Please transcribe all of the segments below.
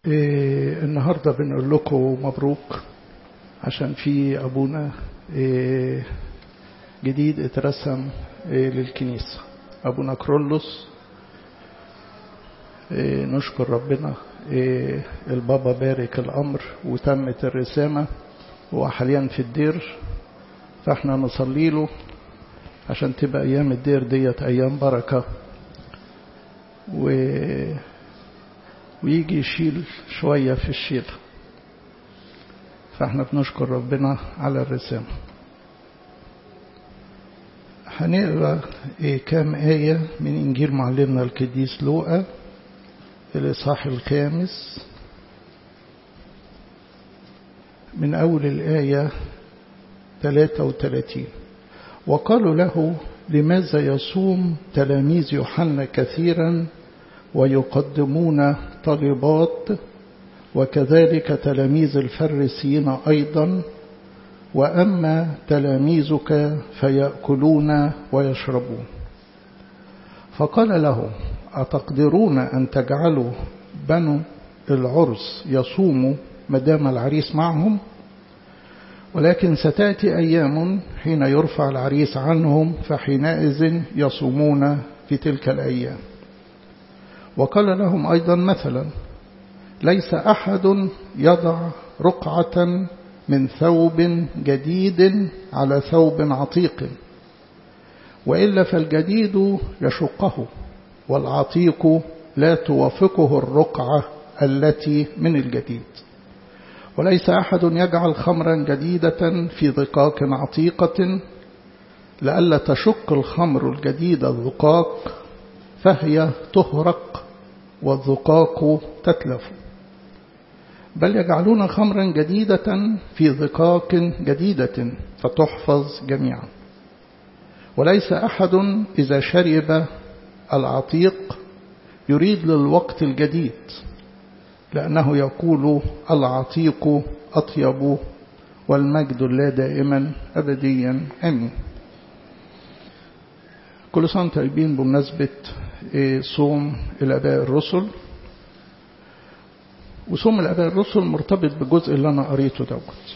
إيه النهاردة بنقول لكم مبروك عشان في أبونا إيه جديد اترسم إيه للكنيسة أبونا كرولوس إيه نشكر ربنا إيه البابا بارك الأمر وتمت الرسامة هو حاليا في الدير فاحنا نصلي له عشان تبقى أيام الدير ديت أيام بركة و... ويجي يشيل شوية في الشيل فاحنا بنشكر ربنا على الرسامة هنقرا إيه كام آية من إنجيل معلمنا القديس لوقا الإصحاح الخامس من أول الآية 33 وقالوا له لماذا يصوم تلاميذ يوحنا كثيرا ويقدمون طلبات وكذلك تلاميذ الفريسيين أيضا وأما تلاميذك فيأكلون ويشربون فقال له أتقدرون أن تجعلوا بنو العرس يصوموا مدام العريس معهم ولكن ستأتي أيام حين يرفع العريس عنهم فحينئذ يصومون في تلك الأيام وقال لهم أيضا مثلا ليس أحد يضع رقعة من ثوب جديد على ثوب عتيق وإلا فالجديد يشقه والعتيق لا توافقه الرقعة التي من الجديد وليس أحد يجعل خمرا جديدة في ذقاق عتيقة لئلا تشق الخمر الجديد الذقاق فهي تهرق والذقاق تتلف بل يجعلون خمرا جديدة في ذقاق جديدة فتحفظ جميعا وليس أحد إذا شرب العتيق يريد للوقت الجديد لأنه يقول العتيق أطيب والمجد لا دائما أبديا أمين كل سنة طيبين بمناسبة صوم الآباء الرسل وصوم الآباء الرسل مرتبط بالجزء اللي أنا قريته دوت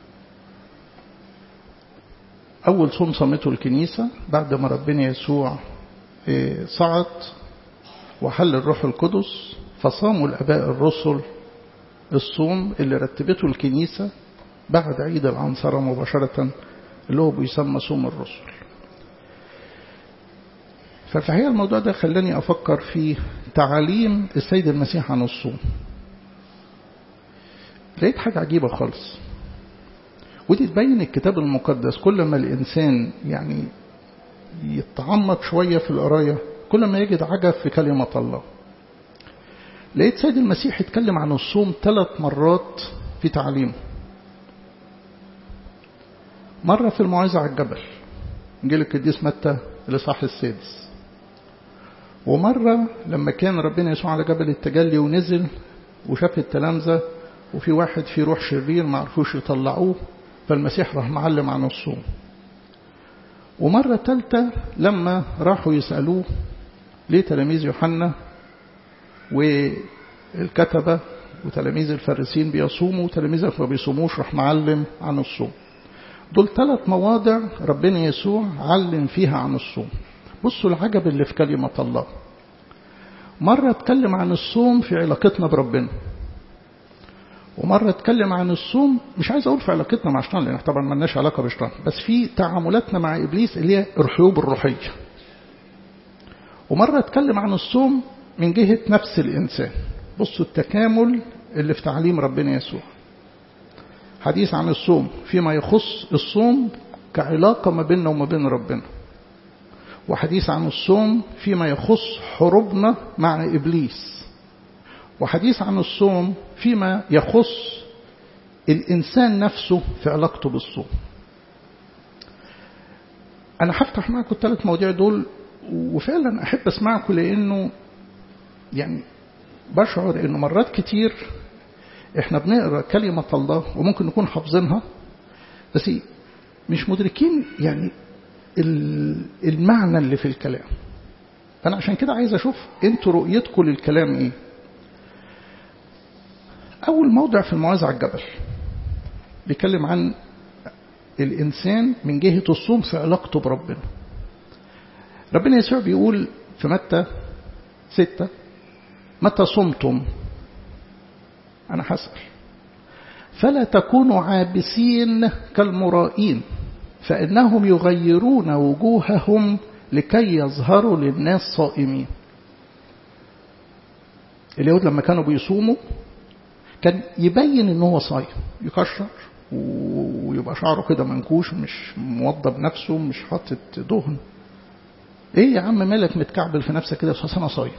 أول صوم صامته الكنيسة بعد ما ربنا يسوع صعد وحل الروح القدس فصاموا الآباء الرسل الصوم اللي رتبته الكنيسة بعد عيد العنصرة مباشرة اللي هو بيسمى صوم الرسل ففي الحقيقة الموضوع ده خلاني أفكر في تعاليم السيد المسيح عن الصوم لقيت حاجة عجيبة خالص ودي تبين الكتاب المقدس كل ما الإنسان يعني يتعمق شوية في القراية كل ما يجد عجب في كلمة الله لقيت سيد المسيح يتكلم عن الصوم ثلاث مرات في تعليمه مرة في الموعظة على الجبل إنجيل القديس متى الإصحاح السادس ومرة لما كان ربنا يسوع على جبل التجلي ونزل وشاف التلامذة وفي واحد في روح شرير ما عرفوش يطلعوه فالمسيح راح معلم عن الصوم ومرة ثالثة لما راحوا يسألوه ليه تلاميذ يوحنا والكتبة وتلاميذ الفارسين بيصوموا وتلاميذك ما بيصوموش راح معلم عن الصوم دول ثلاث مواضع ربنا يسوع علم فيها عن الصوم بصوا العجب اللي في كلمة الله مرة اتكلم عن الصوم في علاقتنا بربنا ومرة اتكلم عن الصوم مش عايز اقول في علاقتنا مع الشيطان لان طبعا ملناش علاقة بالشيطان بس في تعاملاتنا مع ابليس اللي هي الحيوب الروحية ومرة اتكلم عن الصوم من جهة نفس الإنسان بصوا التكامل اللي في تعليم ربنا يسوع حديث عن الصوم فيما يخص الصوم كعلاقة ما بيننا وما بين ربنا وحديث عن الصوم فيما يخص حروبنا مع إبليس وحديث عن الصوم فيما يخص الإنسان نفسه في علاقته بالصوم أنا هفتح معكم الثلاث مواضيع دول وفعلا أحب أسمعكم لأنه يعني بشعر انه مرات كتير احنا بنقرا كلمة الله وممكن نكون حافظينها بس مش مدركين يعني المعنى اللي في الكلام فأنا عشان كده عايز أشوف أنتوا رؤيتكم للكلام إيه أول موضع في الموعظة على الجبل بيتكلم عن الإنسان من جهة الصوم في علاقته بربنا ربنا يسوع بيقول في متى ستة متى صمتم أنا حسأل فلا تكونوا عابسين كالمرائين فإنهم يغيرون وجوههم لكي يظهروا للناس صائمين اليهود لما كانوا بيصوموا كان يبين ان هو صايم يكشر ويبقى شعره كده منكوش مش موضب نفسه مش حاطط دهن ايه يا عم مالك متكعبل في نفسك كده بس انا صايم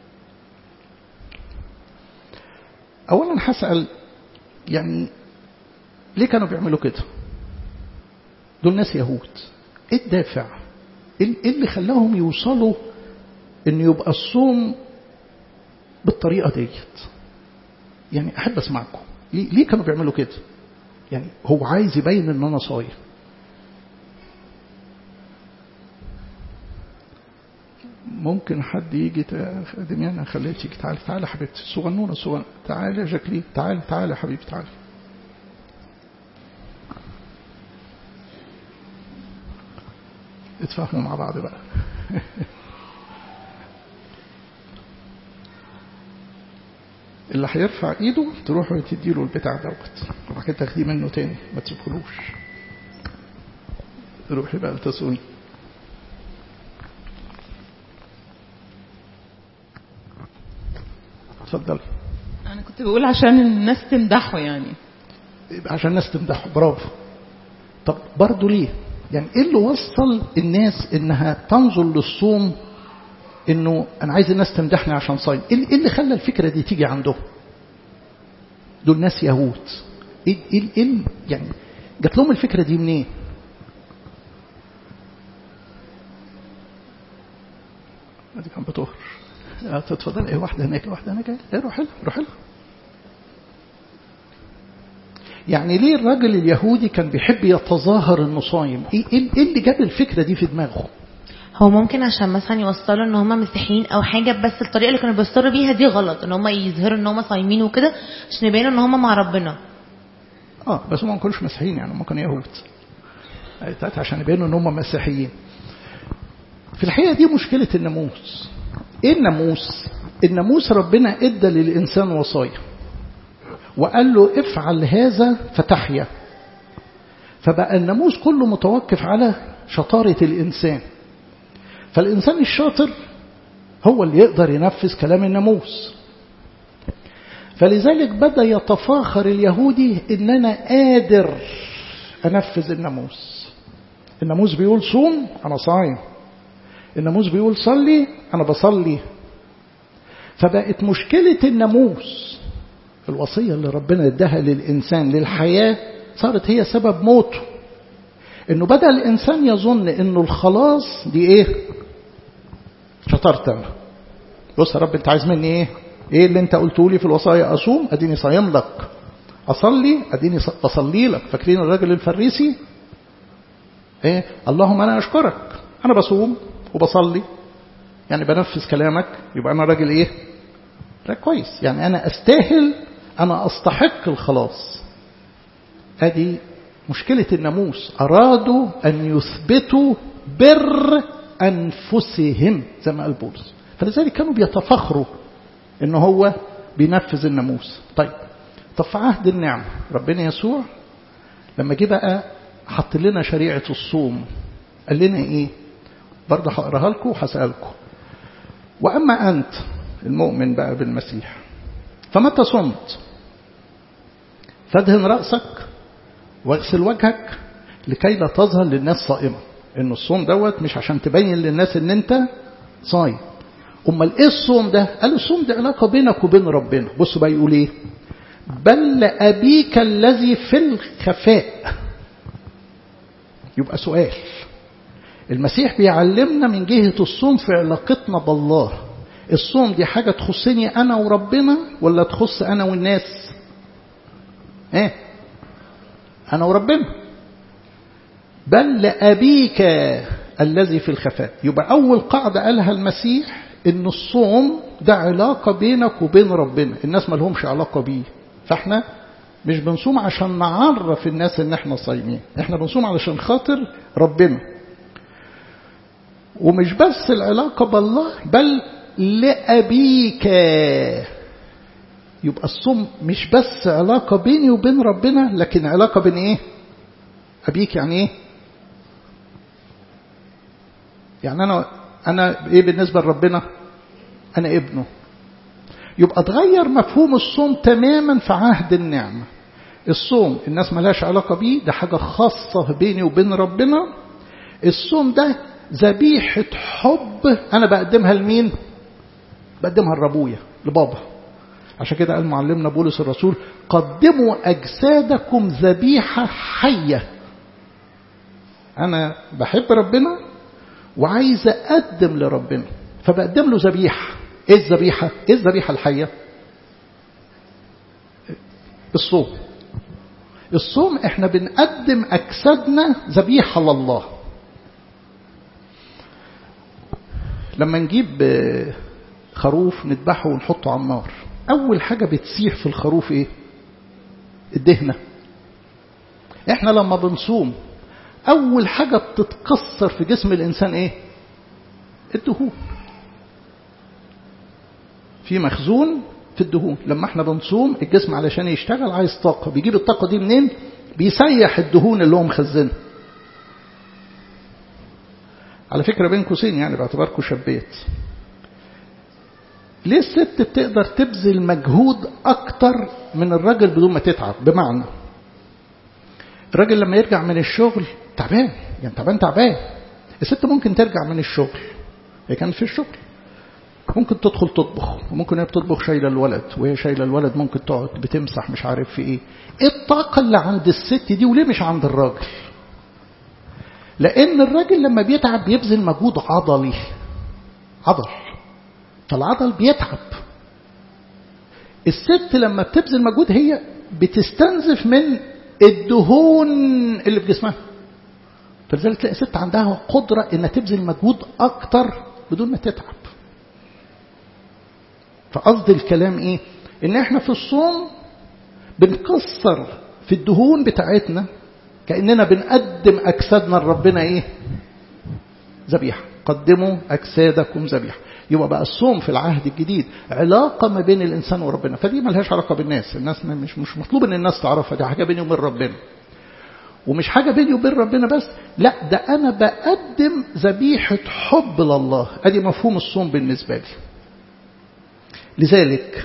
اولا هسال يعني ليه كانوا بيعملوا كده دول ناس يهود ايه الدافع ايه اللي خلاهم يوصلوا ان يبقى الصوم بالطريقه ديت يعني احب اسمعكم ليه, ليه كانوا بيعملوا كده يعني هو عايز يبين ان انا صايم ممكن حد يجي دميان انا خليت تيجي تعالي تعالي حبيبتي صغنونه صغنونه تعالي يا جاكلين تعالي تعالي يا حبيبتي تعالي اتفاهموا مع بعض بقى اللي هيرفع ايده تروحوا تديله البتاع دوت وبعد كده تاخديه منه تاني ما تسيبهولوش روحي بقى التصوني اتفضل انا كنت بقول عشان الناس تمدحه يعني عشان الناس تمدحه برافو طب برضه ليه يعني ايه اللي وصل الناس انها تنظر للصوم انه انا عايز الناس تمدحني عشان صايم ايه اللي خلى الفكره دي تيجي عندهم دول ناس يهود ايه ايه ايه يعني جات لهم الفكره دي منين دي كان بتهر تتفضل ايه واحده هناك واحده هناك ايه روح لها روح لها يعني ليه الراجل اليهودي كان بيحب يتظاهر انه صايم ايه ايه اللي جاب الفكره دي في دماغه هو ممكن عشان مثلا يوصلوا ان هم مسيحيين او حاجه بس الطريقه اللي كانوا بيوصلوا بيها دي غلط ان هم يظهروا ان هم صايمين وكده عشان يبينوا ان هم مع ربنا اه بس هم ما كانوش مسيحيين يعني هم كانوا يهود عشان يبينوا ان هم مسيحيين في الحقيقه دي مشكله الناموس ايه الناموس الناموس ربنا ادى للانسان وصايا وقال له افعل هذا فتحيا فبقى الناموس كله متوقف على شطاره الانسان فالإنسان الشاطر هو اللي يقدر ينفذ كلام الناموس فلذلك بدأ يتفاخر اليهودي إن أنا قادر أنفذ الناموس الناموس بيقول صوم أنا صايم الناموس بيقول صلي أنا بصلي فبقت مشكلة الناموس الوصية اللي ربنا اداها للإنسان للحياة صارت هي سبب موته انه بدأ الانسان يظن انه الخلاص دي ايه شطرت انا بص يا رب انت عايز مني ايه ايه اللي انت قلته لي في الوصايا اصوم اديني صايم لك اصلي اديني بصلي لك فاكرين الراجل الفريسي ايه اللهم انا اشكرك انا بصوم وبصلي يعني بنفذ كلامك يبقى انا راجل ايه راجل كويس يعني انا استاهل انا استحق الخلاص ادي مشكلة الناموس أرادوا أن يثبتوا بر أنفسهم زي ما قال بولس فلذلك كانوا بيتفخروا إن هو بينفذ الناموس طيب طب في عهد النعمة ربنا يسوع لما جه بقى حط لنا شريعة الصوم قال لنا إيه برضه هقراها لكم وهسألكم وأما أنت المؤمن بقى بالمسيح فمتى صمت فادهن رأسك واغسل وجهك لكي لا تظهر للناس صائمة ان الصوم دوت مش عشان تبين للناس ان انت صايم امال ايه الصوم ده قال الصوم ده علاقة بينك وبين ربنا بصوا بقى يقول ايه بل أبيك الذي في الخفاء يبقى سؤال المسيح بيعلمنا من جهة الصوم في علاقتنا بالله الصوم دي حاجة تخصني أنا وربنا ولا تخص أنا والناس ايه أنا وربنا بل لأبيك الذي في الخفاء يبقى أول قاعدة قالها المسيح إن الصوم ده علاقة بينك وبين ربنا الناس ما لهمش علاقة بيه فاحنا مش بنصوم عشان نعرف الناس ان احنا صايمين احنا بنصوم علشان خاطر ربنا ومش بس العلاقة بالله بل لأبيك يبقى الصوم مش بس علاقة بيني وبين ربنا لكن علاقة بين ايه أبيك يعني ايه يعني أنا أنا إيه بالنسبة لربنا أنا ابنه يبقى اتغير مفهوم الصوم تماما في عهد النعمة الصوم الناس ملهاش علاقة بيه ده حاجة خاصة بيني وبين ربنا الصوم ده ذبيحة حب أنا بقدمها لمين بقدمها لربويا لبابا عشان كده قال معلمنا بولس الرسول قدموا أجسادكم ذبيحة حية أنا بحب ربنا وعايز أقدم لربنا فبقدم له ذبيحة إيه الذبيحة؟ إيه الذبيحة الحية؟ الصوم الصوم احنا بنقدم أجسادنا ذبيحة لله لما نجيب خروف نذبحه ونحطه على النار أول حاجة بتسيح في الخروف إيه؟ الدهنة إحنا لما بنصوم أول حاجة بتتكسر في جسم الإنسان إيه؟ الدهون في مخزون في الدهون لما احنا بنصوم الجسم علشان يشتغل عايز طاقة بيجيب الطاقة دي منين؟ بيسيح الدهون اللي هو مخزنها على فكرة بين قوسين يعني باعتباركم شبيت ليه الست بتقدر تبذل مجهود أكتر من الراجل بدون ما تتعب بمعنى الراجل لما يرجع من الشغل تعبان يعني تعبان تعبان الست ممكن ترجع من الشغل هي كانت في الشغل ممكن تدخل تطبخ وممكن هي بتطبخ شايله الولد وهي شايله الولد ممكن تقعد بتمسح مش عارف في ايه ايه الطاقه اللي عند الست دي وليه مش عند الراجل لان الراجل لما بيتعب بيبذل مجهود عضلي عضل فالعضل بيتعب الست لما بتبذل مجهود هي بتستنزف من الدهون اللي في جسمها فلذلك تلاقي ست عندها قدرة انها تبذل مجهود اكتر بدون ما تتعب فقصد الكلام ايه ان احنا في الصوم بنكسر في الدهون بتاعتنا كأننا بنقدم أجسادنا لربنا إيه ذبيحة قدموا أجسادكم ذبيحة يبقى بقى الصوم في العهد الجديد علاقة ما بين الإنسان وربنا فدي ملهاش علاقة بالناس الناس مش مش مطلوب إن الناس تعرفها دي حاجة بيني وبين ربنا ومش حاجة بيني وبين ربنا بس لا ده أنا بقدم ذبيحة حب لله أدي مفهوم الصوم بالنسبة لي لذلك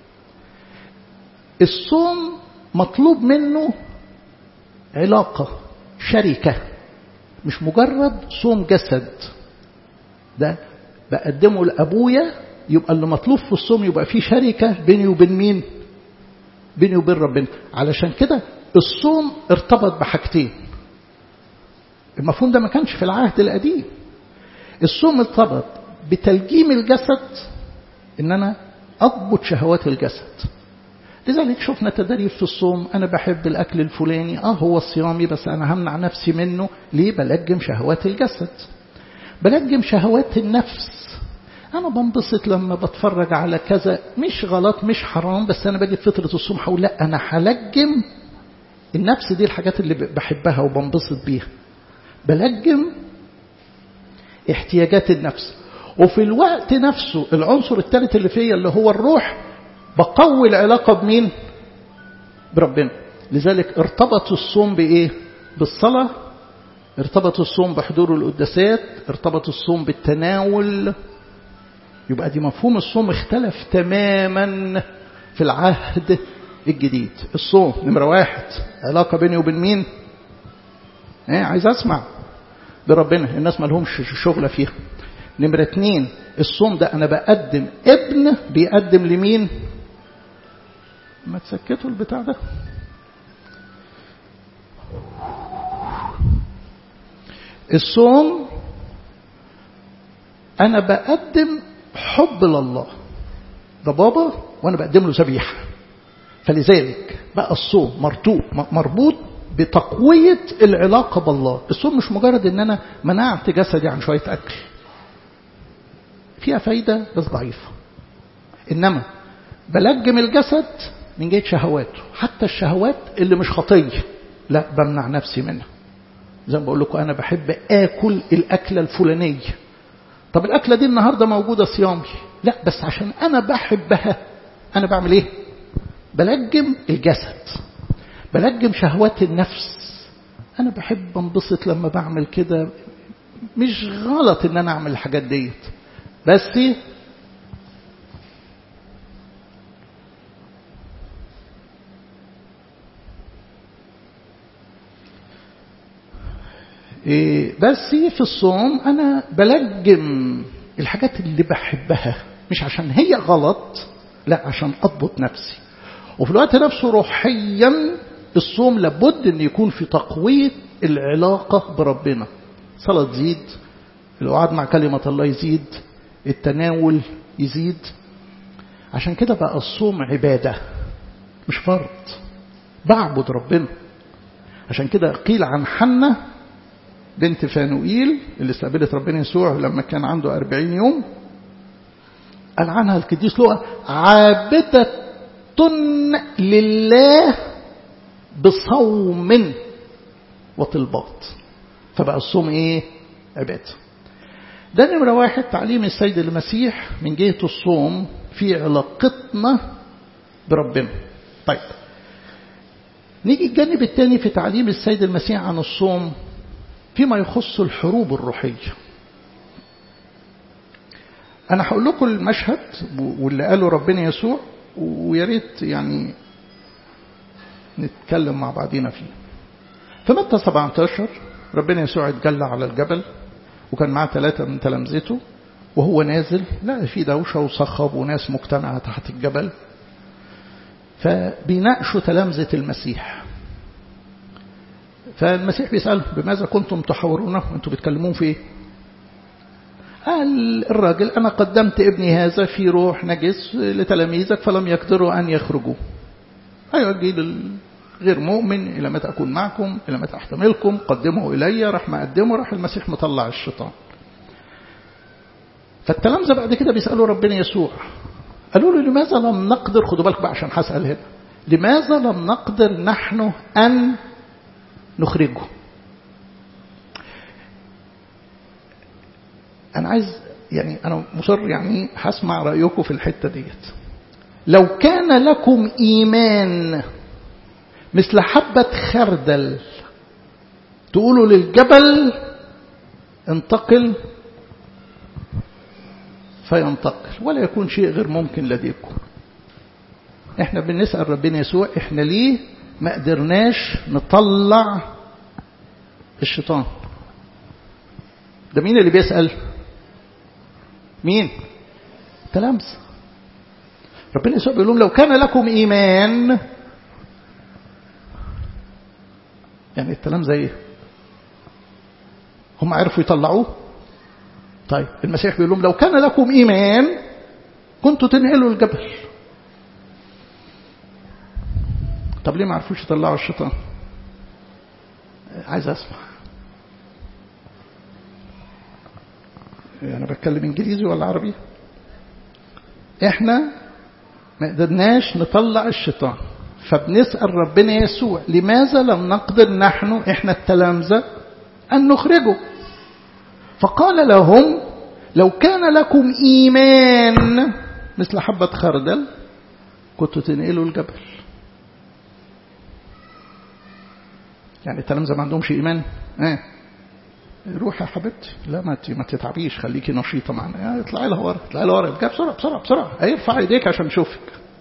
الصوم مطلوب منه علاقة شركة مش مجرد صوم جسد ده بقدمه لأبويا يبقى اللي مطلوب في الصوم يبقى فيه شركة بيني وبين مين بيني وبين ربنا علشان كده الصوم ارتبط بحاجتين المفهوم ده ما كانش في العهد القديم الصوم ارتبط بتلجيم الجسد ان انا اضبط شهوات الجسد لذلك شفنا تدريب في الصوم أنا بحب الأكل الفلاني آه هو الصيامي بس أنا همنع نفسي منه ليه بلجم شهوات الجسد بلجم شهوات النفس أنا بنبسط لما بتفرج على كذا مش غلط مش حرام بس أنا باجي في فترة الصوم هقول لا أنا هلجم النفس دي الحاجات اللي بحبها وبنبسط بيها بلجم احتياجات النفس وفي الوقت نفسه العنصر الثالث اللي فيا اللي هو الروح بقوي العلاقة بمين بربنا لذلك ارتبط الصوم بإيه بالصلاة ارتبط الصوم بحضور القداسات ارتبط الصوم بالتناول يبقى دي مفهوم الصوم اختلف تماما في العهد الجديد الصوم نمرة واحد علاقة بيني وبين مين ايه عايز اسمع بربنا الناس ما لهمش شغلة فيها نمرة اتنين الصوم ده انا بقدم ابن بيقدم لمين ما تسكتوا البتاع ده الصوم انا بقدم حب لله ده بابا وانا بقدم له ذبيحه فلذلك بقى الصوم مرتوب مربوط بتقوية العلاقة بالله الصوم مش مجرد ان انا منعت جسدي عن شوية اكل فيها فايدة بس ضعيفة انما بلجم الجسد من جهة شهواته حتى الشهوات اللي مش خطية لا بمنع نفسي منها زي ما بقول لكم أنا بحب آكل الأكلة الفلانية طب الأكلة دي النهاردة موجودة صيامي لا بس عشان أنا بحبها أنا بعمل إيه بلجم الجسد بلجم شهوات النفس أنا بحب انبسط لما بعمل كده مش غلط إن أنا أعمل الحاجات ديت بس إيه بس في الصوم أنا بلجم الحاجات اللي بحبها مش عشان هي غلط لا عشان أضبط نفسي وفي الوقت نفسه روحيا الصوم لابد أن يكون في تقوية العلاقة بربنا صلاة تزيد الوعد مع كلمة الله يزيد التناول يزيد عشان كده بقى الصوم عبادة مش فرض بعبد ربنا عشان كده قيل عن حنة بنت فانوئيل اللي استقبلت ربنا يسوع لما كان عنده أربعين يوم قال عنها القديس لوقا عابدة لله بصوم وطلبات فبقى الصوم ايه عبادة ده نمرة واحد تعليم السيد المسيح من جهة الصوم في علاقتنا بربنا طيب نيجي الجانب الثاني في تعليم السيد المسيح عن الصوم فيما يخص الحروب الروحية أنا هقول لكم المشهد واللي قاله ربنا يسوع ويا ريت يعني نتكلم مع بعضينا فيه في متى 17 ربنا يسوع اتجلى على الجبل وكان معاه ثلاثة من تلامذته وهو نازل لا في دوشة وصخب وناس مجتمعة تحت الجبل فبيناقشوا تلامذة المسيح فالمسيح بيسأل بماذا كنتم تحاورونه وانتم بتكلمون في ايه قال الراجل أنا قدمت ابني هذا في روح نجس لتلاميذك فلم يقدروا أن يخرجوا أيوة جيل غير مؤمن إلى متى أكون معكم إلى متى أحتملكم قدمه إلي راح ما قدمه راح المسيح مطلع الشيطان فالتلامذة بعد كده بيسألوا ربنا يسوع قالوا له لماذا لم نقدر خدوا بالك بقى عشان هسأل هنا لماذا لم نقدر نحن أن نخرجه أنا عايز يعني أنا مصر يعني هسمع رأيكم في الحتة ديت لو كان لكم إيمان مثل حبة خردل تقولوا للجبل انتقل فينتقل ولا يكون شيء غير ممكن لديكم احنا بنسأل ربنا يسوع احنا ليه ما قدرناش نطلع الشيطان ده مين اللي بيسأل مين تلامس ربنا يسوع بيقول لهم لو كان لكم إيمان يعني الكلام زي ايه هم عرفوا يطلعوه طيب المسيح بيقول لهم لو كان لكم إيمان كنتوا تنقلوا الجبل طب ليه ما عرفوش يطلعوا الشيطان عايز اسمع انا بتكلم انجليزي ولا عربي احنا ما قدرناش نطلع الشيطان فبنسأل ربنا يسوع لماذا لم نقدر نحن احنا التلامذة ان نخرجه فقال لهم لو كان لكم ايمان مثل حبة خردل كنتوا تنقلوا الجبل يعني التلامذة ما عندهمش إيمان آه. روح يا حبيبتي لا ما ما تتعبيش خليكي نشيطة معنا اطلعي لها ورا اطلعي لها ورا بسرعة بسرعة بسرعة ارفع ايديك عشان نشوفك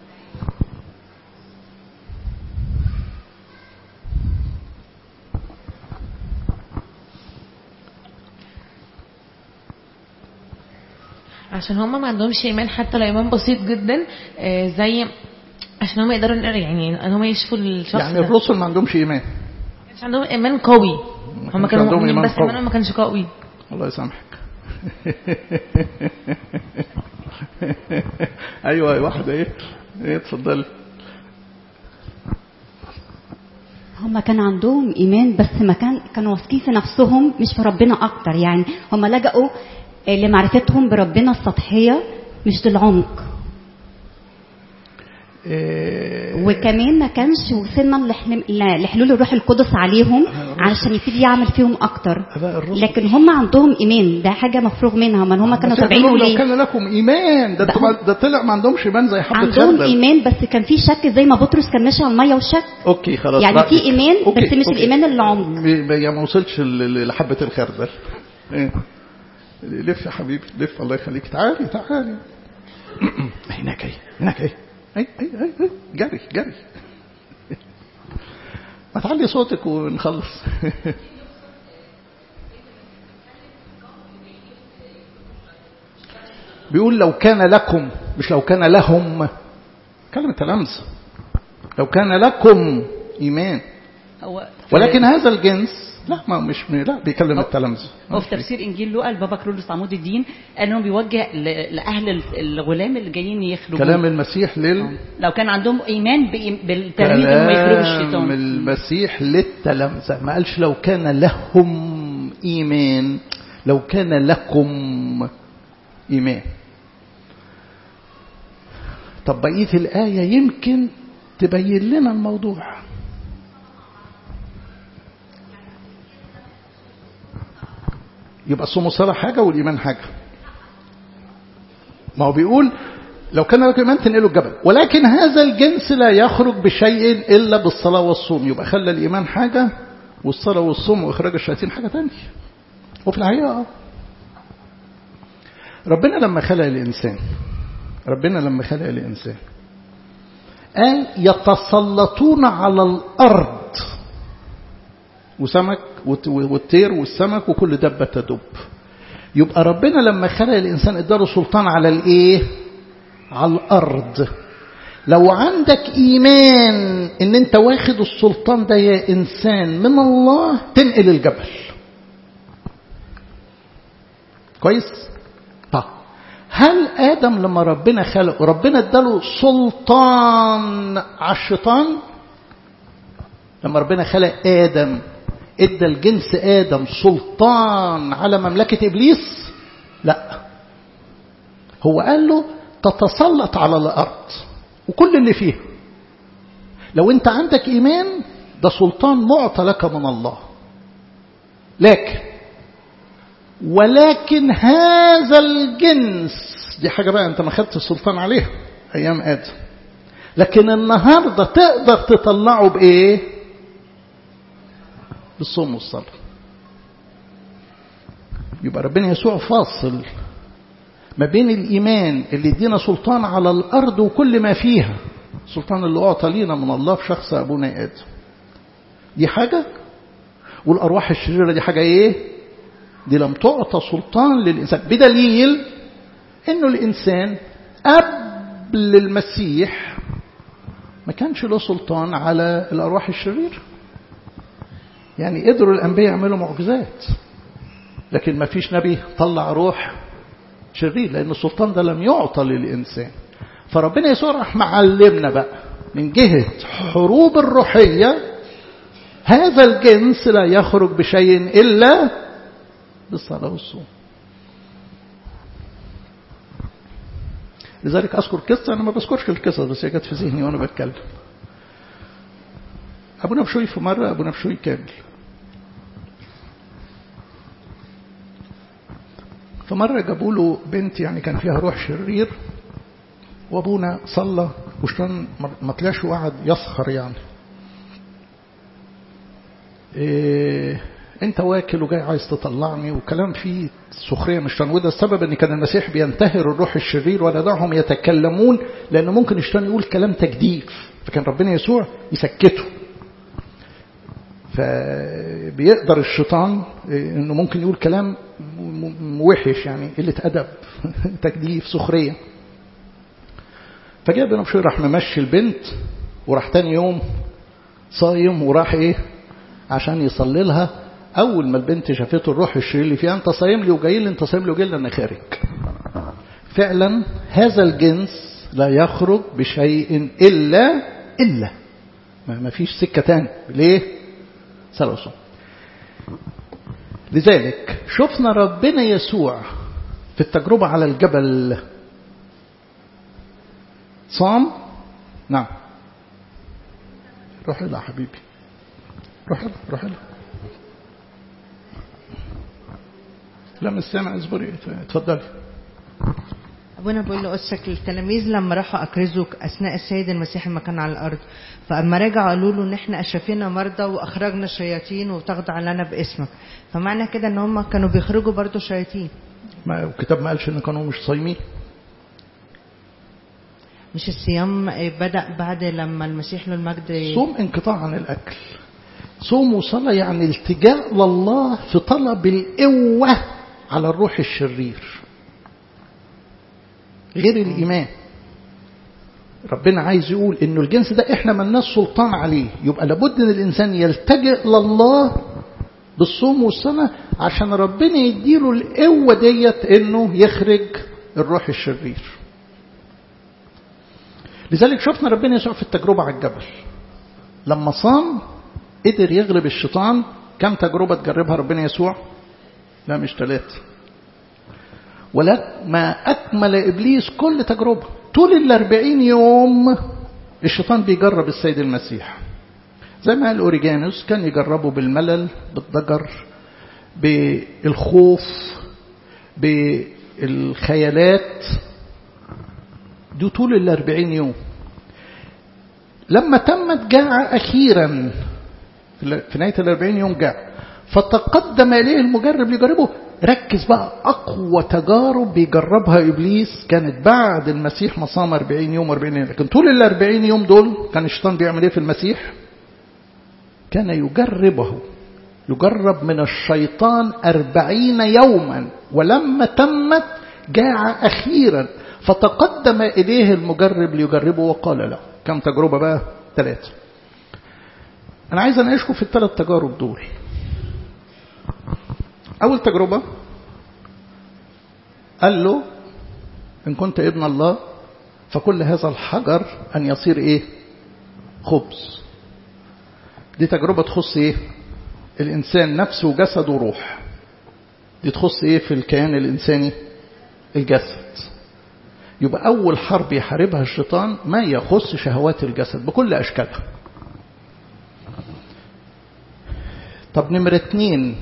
عشان هم ما عندهمش ايمان حتى لو ايمان بسيط جدا آه، زي عشان هم يقدروا يعني ان هم يشفوا الشخص يعني ده الرسل ما عندهمش إيمان مش عندهم ايمان قوي ما هم كانش كانوا عندهم مؤمنين إيمان بس قوي. ايمانهم ما كانش قوي الله يسامحك ايوه واحده ايه ايه اتفضلي هم كان عندهم ايمان بس ما كان كانوا واثقين في نفسهم مش في ربنا اكتر يعني هم لجأوا لمعرفتهم بربنا السطحيه مش للعمق إيه وكمان ما كانش وصلنا لحلم- ل- لحلول الروح القدس عليهم علشان يبتدي يعمل فيهم اكتر أباء الرسل. لكن هم عندهم ايمان ده حاجه مفروغ منها من هم كانوا المسيح تابعين بيقول لو ليه كان لكم ايمان ده بقى- طبعا- ده طلع ما عندهمش ايمان زي حبه عندهم خردل ايمان بس كان في شك زي ما بطرس كان ماشي على الميه وشك اوكي خلاص يعني رأيك. في إيمان أوكي، بس مش أوكي. الإيمان اللي عمق. م- م- يعني ما وصلش ل- ل- لحبه الخردل إيه. لف يا حبيبي لف الله يخليك تعالي تعالي هناك اهي هناك اهي اي اي اي اي جري جري ما تعلي صوتك ونخلص بيقول لو كان لكم مش لو كان لهم كلمة تلامذة لو كان لكم إيمان هو ولكن هذا الجنس لا ما مش لا بيكلم التلامذة هو في تفسير انجيل لوقا البابا كرولوس عمود الدين انه بيوجه ل- لاهل الغلام اللي جايين يخرجوا كلام المسيح لل لو كان عندهم ايمان بإيم- بالتلاميذ انهم يخرجوا كلام الشيطان المسيح للتلامذة ما قالش لو كان لهم إيمان لو كان لكم إيمان طب بقية الآية يمكن تبين لنا الموضوع يبقى الصوم والصلاة حاجة والإيمان حاجة ما هو بيقول لو كان لكم إيمان تنقلوا الجبل ولكن هذا الجنس لا يخرج بشيء إلا بالصلاة والصوم يبقى خلى الإيمان حاجة والصلاة والصوم وإخراج الشياطين حاجة تانية وفي الحقيقة آه. ربنا لما خلق الإنسان ربنا لما خلق الإنسان قال يتسلطون على الأرض وسمك والت- والطير والسمك وكل دبة تدب يبقى ربنا لما خلق الإنسان اداله سلطان على الإيه على الأرض لو عندك إيمان إن أنت واخد السلطان ده يا إنسان من الله تنقل الجبل كويس طب هل آدم لما ربنا خلقه ربنا اداله سلطان على الشيطان لما ربنا خلق آدم ادى الجنس آدم سلطان على مملكة إبليس لا هو قال له تتسلط على الأرض وكل اللي فيها لو انت عندك إيمان ده سلطان معطى لك من الله لكن ولكن هذا الجنس دي حاجة بقى انت ما خدت السلطان عليها أيام آدم لكن النهاردة تقدر تطلعه بإيه بالصوم والصلاة يبقى ربنا يسوع فاصل ما بين الإيمان اللي يدينا سلطان على الأرض وكل ما فيها سلطان اللي أعطى لينا من الله في شخص أبونا آدم دي حاجة والأرواح الشريرة دي حاجة إيه دي لم تعطى سلطان للإنسان بدليل إنه الإنسان قبل المسيح ما كانش له سلطان على الأرواح الشريرة يعني قدروا الأنبياء يعملوا معجزات لكن ما فيش نبي طلع روح شرير لأن السلطان ده لم يعطى للإنسان فربنا يسوع راح معلمنا بقى من جهة حروب الروحية هذا الجنس لا يخرج بشيء إلا بالصلاة والصوم لذلك أذكر قصة أنا ما بذكرش القصة بس هي جت في ذهني وأنا بتكلم أبونا بشوي في مرة أبونا بشوي كامل فمرة جابوا له بنت يعني كان فيها روح شرير وابونا صلى وشتان ما طلعش وقعد يسخر يعني إيه انت واكل وجاي عايز تطلعني وكلام فيه سخريه مش شان وده السبب ان كان المسيح بينتهر الروح الشرير ولا دعهم يتكلمون لان ممكن الشيطان يقول كلام تجديف فكان ربنا يسوع يسكته فبيقدر الشيطان انه ممكن يقول كلام وحش يعني قله ادب تجديف سخريه فجاء ابن بشير راح ممشي البنت وراح تاني يوم صايم وراح ايه عشان يصلي لها اول ما البنت شافته الروح الشرير اللي فيها انت صايم لي وجاي لي انت صايم لي وجاي لي انا خارج فعلا هذا الجنس لا يخرج بشيء الا الا ما فيش سكه تاني ليه سلسل لذلك شفنا ربنا يسوع في التجربة على الجبل صام نعم روح لها حبيبي روح لها روح لها لا مش سامع اصبري اتفضلي ابونا بقول له قصك التلاميذ لما راحوا اكرزوا اثناء السيد المسيح لما كان على الارض فاما رجعوا قالوا له ان احنا اشفينا مرضى واخرجنا الشياطين وتخضع لنا باسمك فمعنى كده ان هم كانوا بيخرجوا برضو شياطين ما الكتاب ما قالش ان كانوا مش صايمين مش الصيام بدا بعد لما المسيح له المجد صوم انقطاع عن الاكل صوم وصلاه يعني التجاء لله في طلب القوه على الروح الشرير غير الايمان ربنا عايز يقول انه الجنس ده احنا ملناش سلطان عليه يبقى لابد ان الانسان يلتجئ لله بالصوم والصلاه عشان ربنا يديله القوه ديت انه يخرج الروح الشرير لذلك شفنا ربنا يسوع في التجربه على الجبل لما صام قدر يغلب الشيطان كم تجربه تجربها ربنا يسوع لا مش ثلاثه ولا ما أكمل إبليس كل تجربة طول الأربعين يوم الشيطان بيجرب السيد المسيح زي ما قال أوريجانوس كان يجربه بالملل بالضجر بالخوف بالخيالات دي طول الأربعين يوم لما تمت جاع أخيرا في نهاية الأربعين يوم جاع فتقدم إليه المجرب ليجربه ركز بقى أقوى تجارب بيجربها إبليس كانت بعد المسيح ما صام 40 يوم 40 يوم لكن طول ال 40 يوم دول كان الشيطان بيعمل إيه في المسيح؟ كان يجربه يجرب من الشيطان أربعين يوما ولما تمت جاع أخيرا فتقدم إليه المجرب ليجربه وقال له كم تجربة بقى؟ ثلاثة أنا عايز أناقشكم في الثلاث تجارب دول أول تجربة قال له إن كنت ابن الله فكل هذا الحجر أن يصير إيه خبز دي تجربة تخص إيه الإنسان نفسه وجسد وروح دي تخص إيه في الكيان الإنساني الجسد يبقى أول حرب يحاربها الشيطان ما يخص شهوات الجسد بكل أشكالها طب نمرة اتنين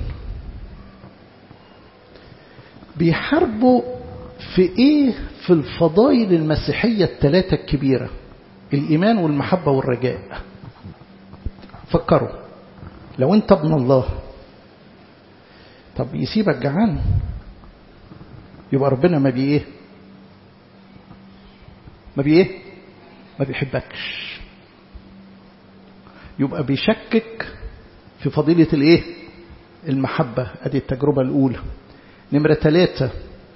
بيحاربوا في ايه في الفضائل المسيحية الثلاثة الكبيرة الإيمان والمحبة والرجاء فكروا لو انت ابن الله طب يسيبك جعان يبقى ربنا ما بي ايه ما بي ايه ما بيحبكش يبقى بيشكك في فضيلة الايه المحبة ادي التجربة الاولى نمرة ثلاثة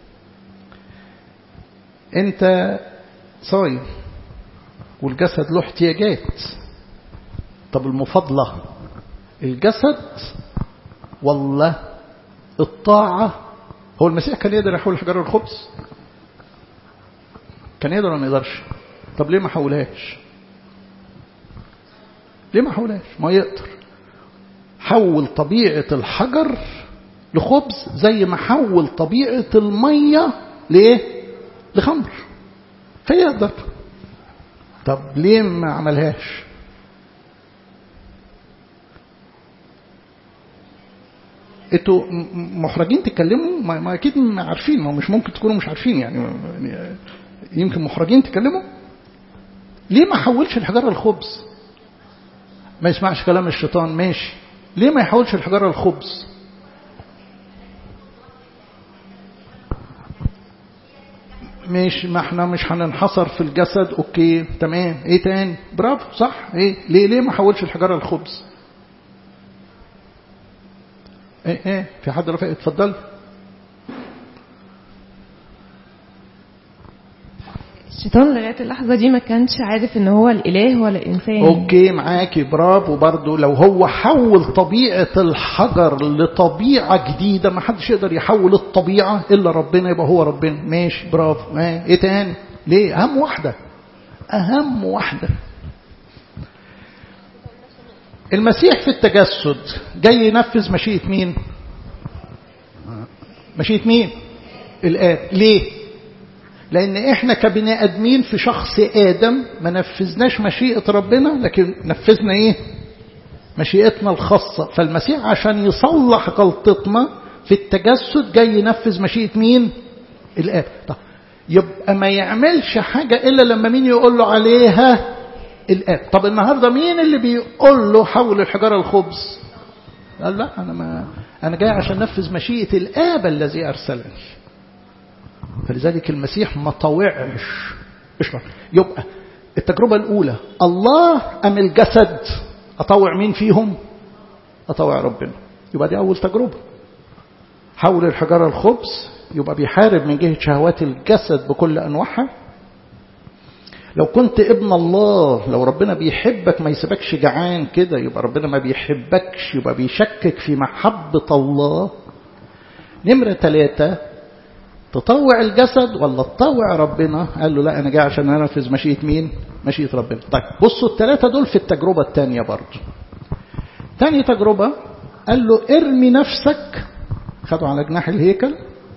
انت صايم والجسد له احتياجات طب المفاضلة الجسد ولا الطاعة هو المسيح كان يقدر يحول حجر الخبز كان يقدر ولا ما يقدرش طب ليه ما حولهاش ليه ما حولهاش ما يقدر حول طبيعة الحجر لخبز زي ما حول طبيعة المية لإيه لخمر فيقدر طب ليه ما عملهاش انتوا محرجين تتكلموا ما, ما اكيد عارفين ما مش ممكن تكونوا مش عارفين يعني يمكن محرجين تتكلموا ليه ما حولش الحجاره لخبز ما يسمعش كلام الشيطان ماشي ليه ما يحولش الحجاره لخبز مش ما احنا مش هننحصر في الجسد اوكي تمام ايه تاني برافو صح ايه ليه ليه ما حولش الحجاره لخبز ايه ايه في حد رفع اتفضل الشيطان لغايه اللحظه دي ما كانش عارف ان هو الاله ولا الانسان اوكي معاكي برافو برضو لو هو حول طبيعه الحجر لطبيعه جديده ما حدش يقدر يحول الطبيعه الا ربنا يبقى هو ربنا ماشي برافو ايه, ايه تاني ليه اهم واحده اهم واحده المسيح في التجسد جاي ينفذ مشيئة مين مشيئة مين الآب ليه لأن إحنا كبني آدمين في شخص آدم ما نفذناش مشيئة ربنا لكن نفذنا إيه مشيئتنا الخاصة فالمسيح عشان يصلح غلطتنا في التجسد جاي ينفذ مشيئة مين الآب طب يبقى ما يعملش حاجة إلا لما مين يقول له عليها الآب طب النهاردة مين اللي بيقول له حول الحجارة الخبز قال لا أنا, ما أنا جاي عشان نفذ مشيئة الآب الذي أرسلني فلذلك المسيح ما طوعش اشرح يبقى التجربة الأولى الله أم الجسد أطوع مين فيهم أطوع ربنا يبقى دي أول تجربة حول الحجارة الخبز يبقى بيحارب من جهة شهوات الجسد بكل أنواعها لو كنت ابن الله لو ربنا بيحبك ما يسيبكش جعان كده يبقى ربنا ما بيحبكش يبقى بيشكك في محبة الله نمرة ثلاثة تطوع الجسد ولا تطوع ربنا قال له لا أنا جاي عشان أنفذ مشيئة مين مشيئة ربنا طيب بصوا الثلاثة دول في التجربة الثانية برضه تاني تجربة قال له ارمي نفسك خدوا على جناح الهيكل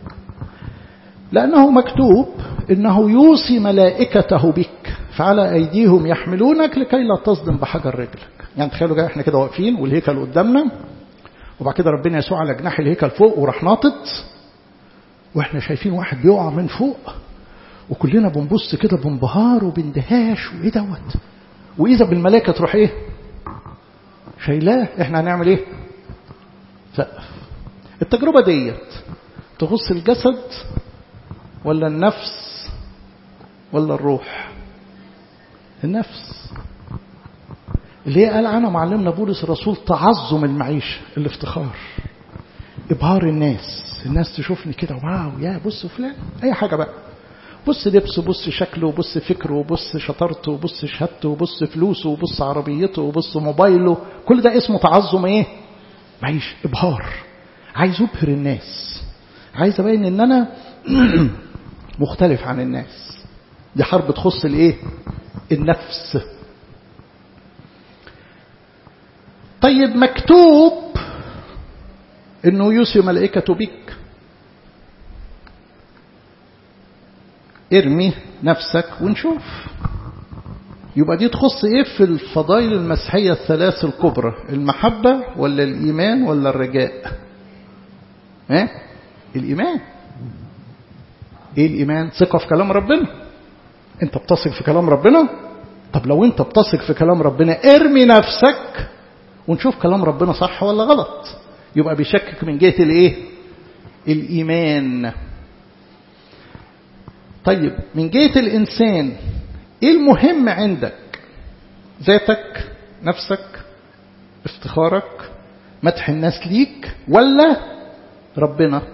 لأنه مكتوب إنه يوصي ملائكته بك فعلى أيديهم يحملونك لكي لا تصدم بحجر رجلك يعني تخيلوا جاي احنا كده واقفين والهيكل قدامنا وبعد كده ربنا يسوع على جناح الهيكل فوق وراح ناطط واحنا شايفين واحد بيقع من فوق وكلنا بنبص كده بانبهار وباندهاش وايه دوت واذا بالملائكه تروح ايه شايلاه احنا هنعمل ايه سقف التجربه ديت تخص الجسد ولا النفس ولا الروح النفس اللي هي قال عنها معلمنا بولس الرسول تعظم المعيشة الافتخار إبهار الناس الناس تشوفني كده واو يا بص فلان أي حاجة بقى بص لبسه بص شكله بص فكره بص شطارته بص شهادته بص فلوسه بص عربيته بص موبايله كل ده اسمه تعظم ايه معيشة إبهار عايز أبهر الناس عايز أبين إن أنا مختلف عن الناس دي حرب تخص الايه النفس طيب مكتوب انه يوصي ملائكته بك ارمي نفسك ونشوف يبقى دي تخص ايه في الفضائل المسيحية الثلاث الكبرى المحبة ولا الايمان ولا الرجاء ها الايمان ايه الايمان ثقة في كلام ربنا انت بتثق في كلام ربنا طب لو انت بتثق في كلام ربنا ارمي نفسك ونشوف كلام ربنا صح ولا غلط يبقى بيشكك من جهة الايه الايمان طيب من جهة الانسان ايه المهم عندك ذاتك نفسك افتخارك مدح الناس ليك ولا ربنا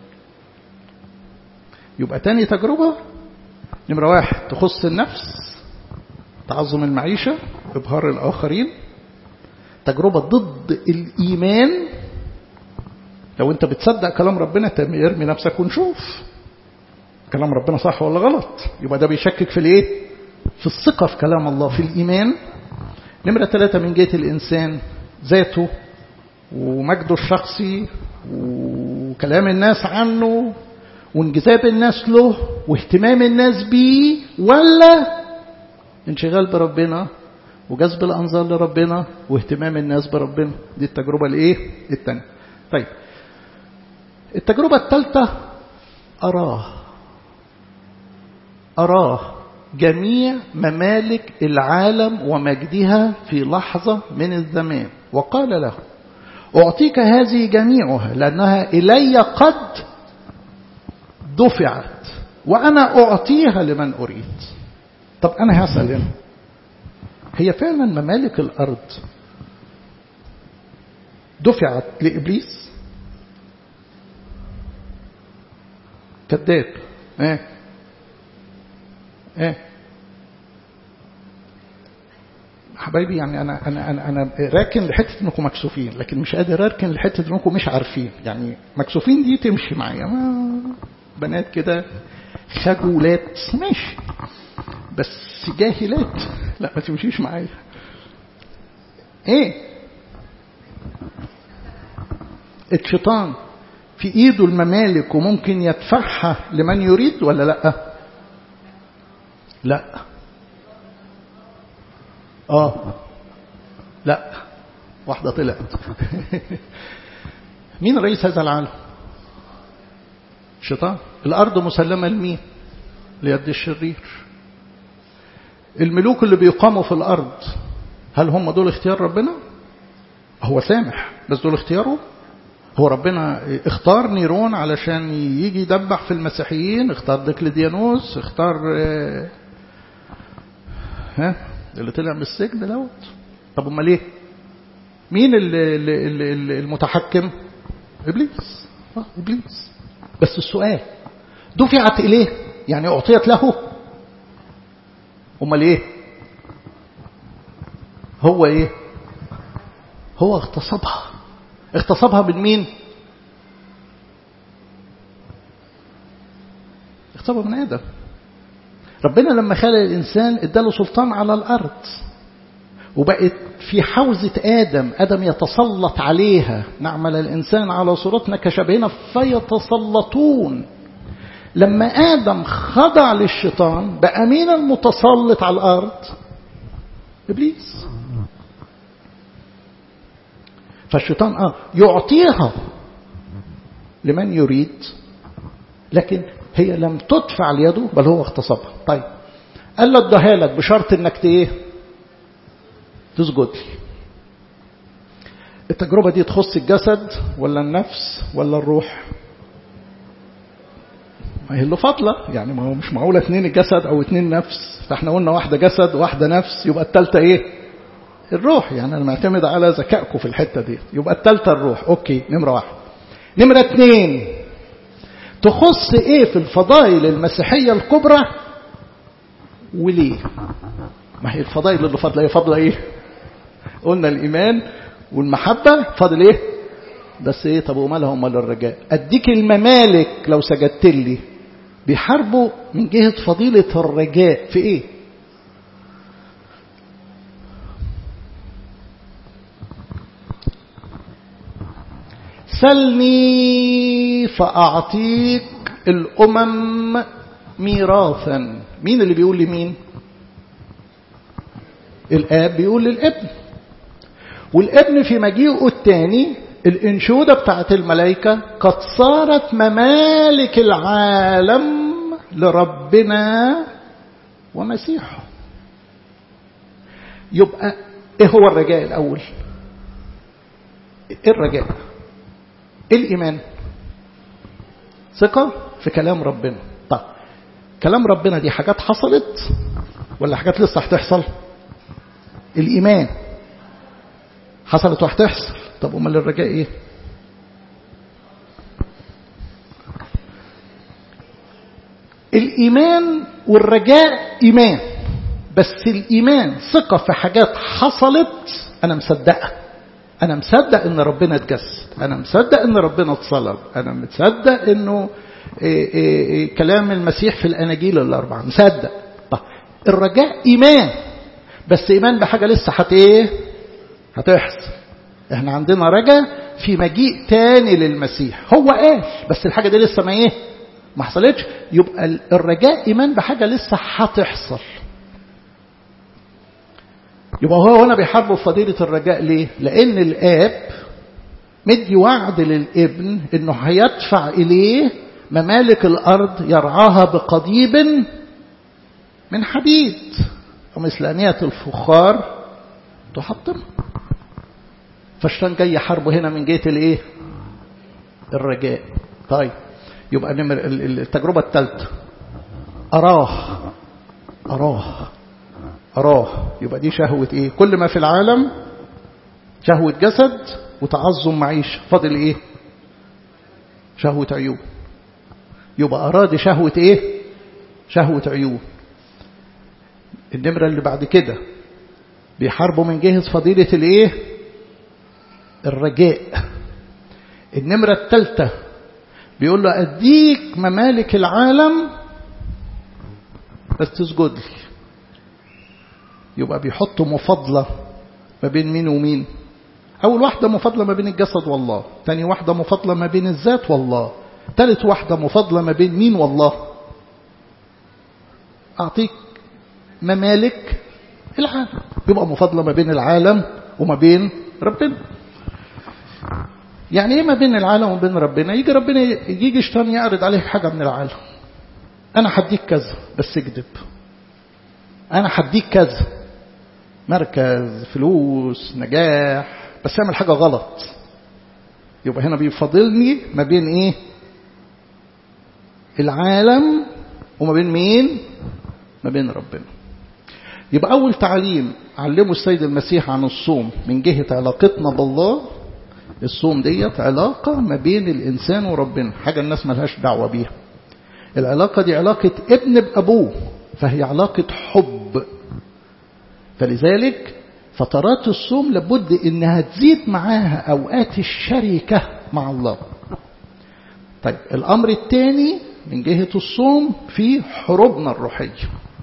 يبقى تاني تجربة نمرة واحد تخص النفس تعظم المعيشة إبهار الآخرين تجربة ضد الإيمان لو أنت بتصدق كلام ربنا ارمي نفسك ونشوف كلام ربنا صح ولا غلط يبقى ده بيشكك في الايه في الثقة في كلام الله في الإيمان نمرة ثلاثة من جهة الإنسان ذاته ومجده الشخصي وكلام الناس عنه وانجذاب الناس له واهتمام الناس بيه ولا انشغال بربنا وجذب الأنظار لربنا واهتمام الناس بربنا دي التجربة الايه الثانية طيب التجربة الثالثة أراه أراه جميع ممالك العالم ومجدها في لحظة من الزمان وقال له أعطيك هذه جميعها لأنها إلي قد دفعت وأنا أعطيها لمن أريد طب أنا هسأل هنا هي فعلا ممالك الأرض دفعت لإبليس كذاب ايه ايه حبايبي يعني انا انا انا انا راكن لحته انكم مكسوفين لكن مش قادر اركن لحته انكم مش عارفين يعني مكسوفين دي تمشي معايا بنات كده خجولات ماشي بس جاهلات لا ما تمشيش معايا ايه الشيطان في ايده الممالك وممكن يدفعها لمن يريد ولا لا لا اه لا واحدة طلعت مين رئيس هذا العالم الشيطان الأرض مسلمة لمين ليد الشرير الملوك اللي بيقاموا في الأرض هل هم دول اختيار ربنا هو سامح بس دول اختياره هو ربنا اختار نيرون علشان يجي يدبح في المسيحيين اختار ديكليديانوس اختار اه ها اللي طلع من السجن دوت طب امال ايه مين اللي اللي اللي المتحكم ابليس اه ابليس بس السؤال دفعت اليه يعني اعطيت له امال ايه هو ايه هو اغتصبها اغتصبها من مين اغتصبها من ادم ربنا لما خلق الانسان اداله سلطان على الارض وبقت في حوزة آدم آدم يتسلط عليها نعمل الإنسان على صورتنا كشبهنا فيتسلطون لما آدم خضع للشيطان بقى مين المتسلط على الأرض إبليس فالشيطان آه يعطيها لمن يريد لكن هي لم تدفع ليده بل هو اغتصبها طيب قال له اديها لك بشرط انك ايه تسجد لي التجربة دي تخص الجسد ولا النفس ولا الروح ما هي اللي فاضلة يعني ما هو مش معقولة اثنين الجسد او اثنين نفس فاحنا قلنا واحدة جسد وواحدة نفس يبقى التالتة ايه الروح يعني انا معتمد على ذكائكم في الحتة دي يبقى التالتة الروح اوكي نمرة واحد نمرة اثنين تخص ايه في الفضائل المسيحية الكبرى وليه ما هي الفضائل اللي فاضلة هي فاضلة ايه قلنا الايمان والمحبة فاضل ايه بس ايه طب ومالها امال الرجاء اديك الممالك لو سجدت لي بيحاربوا من جهة فضيلة الرجاء في ايه سلني فأعطيك الأمم ميراثا مين اللي بيقول لمين الآب بيقول للابن والابن في مجيئه الثاني الانشودة بتاعت الملائكة قد صارت ممالك العالم لربنا ومسيحه يبقى ايه هو الرجاء الاول ايه الرجاء ايه الايمان ثقة في كلام ربنا طيب كلام ربنا دي حاجات حصلت ولا حاجات لسه هتحصل الايمان حصلت وهتحصل طب امال الرجاء ايه الايمان والرجاء ايمان بس الايمان ثقه في حاجات حصلت انا مصدقها انا مصدق ان ربنا اتجسد انا مصدق ان ربنا اتصلب انا مصدق انه إيه إيه إيه كلام المسيح في الاناجيل الاربعه مصدق طب الرجاء ايمان بس ايمان بحاجه لسه هت ايه هتحصل احنا عندنا رجاء في مجيء تاني للمسيح هو قال بس الحاجه دي لسه ما ايه ما حصلتش يبقى الرجاء ايمان بحاجه لسه هتحصل يبقى هو هنا بيحاربوا في فضيله الرجاء ليه لان الاب مدي وعد للابن انه هيدفع اليه ممالك الارض يرعاها بقضيب من حديد ومثل انيه الفخار تحطم فالشيطان جاي يحاربه هنا من جهه الايه الرجاء طيب يبقى نمر التجربه الثالثه اراه اراه اراه يبقى دي شهوه ايه كل ما في العالم شهوه جسد وتعظم معيشه فاضل ايه شهوه عيون يبقى اراد شهوه ايه شهوه عيون النمره اللي بعد كده بيحاربوا من جهه فضيله الايه الرجاء النمرة الثالثة بيقول له أديك ممالك العالم بس تسجد لي يبقى بيحطوا مفاضلة ما بين مين ومين أول واحدة مفاضلة ما بين الجسد والله تاني واحدة مفاضلة ما بين الذات والله تالت واحدة مفاضلة ما بين مين والله أعطيك ممالك العالم يبقى مفاضلة ما بين العالم وما بين ربنا يعني ايه ما بين العالم وبين ربنا يجي ربنا يجي شيطان يعرض عليك حاجة من العالم انا هديك كذا بس اكذب انا هديك كذا مركز فلوس نجاح بس اعمل حاجة غلط يبقى هنا بيفضلني ما بين ايه العالم وما بين مين ما بين ربنا يبقى أول تعليم علمه السيد المسيح عن الصوم من جهة علاقتنا بالله الصوم ديت علاقة ما بين الإنسان وربنا حاجة الناس ملهاش دعوة بيها العلاقة دي علاقة ابن بأبوه فهي علاقة حب فلذلك فترات الصوم لابد انها تزيد معاها اوقات الشركة مع الله طيب الامر الثاني من جهة الصوم في حروبنا الروحية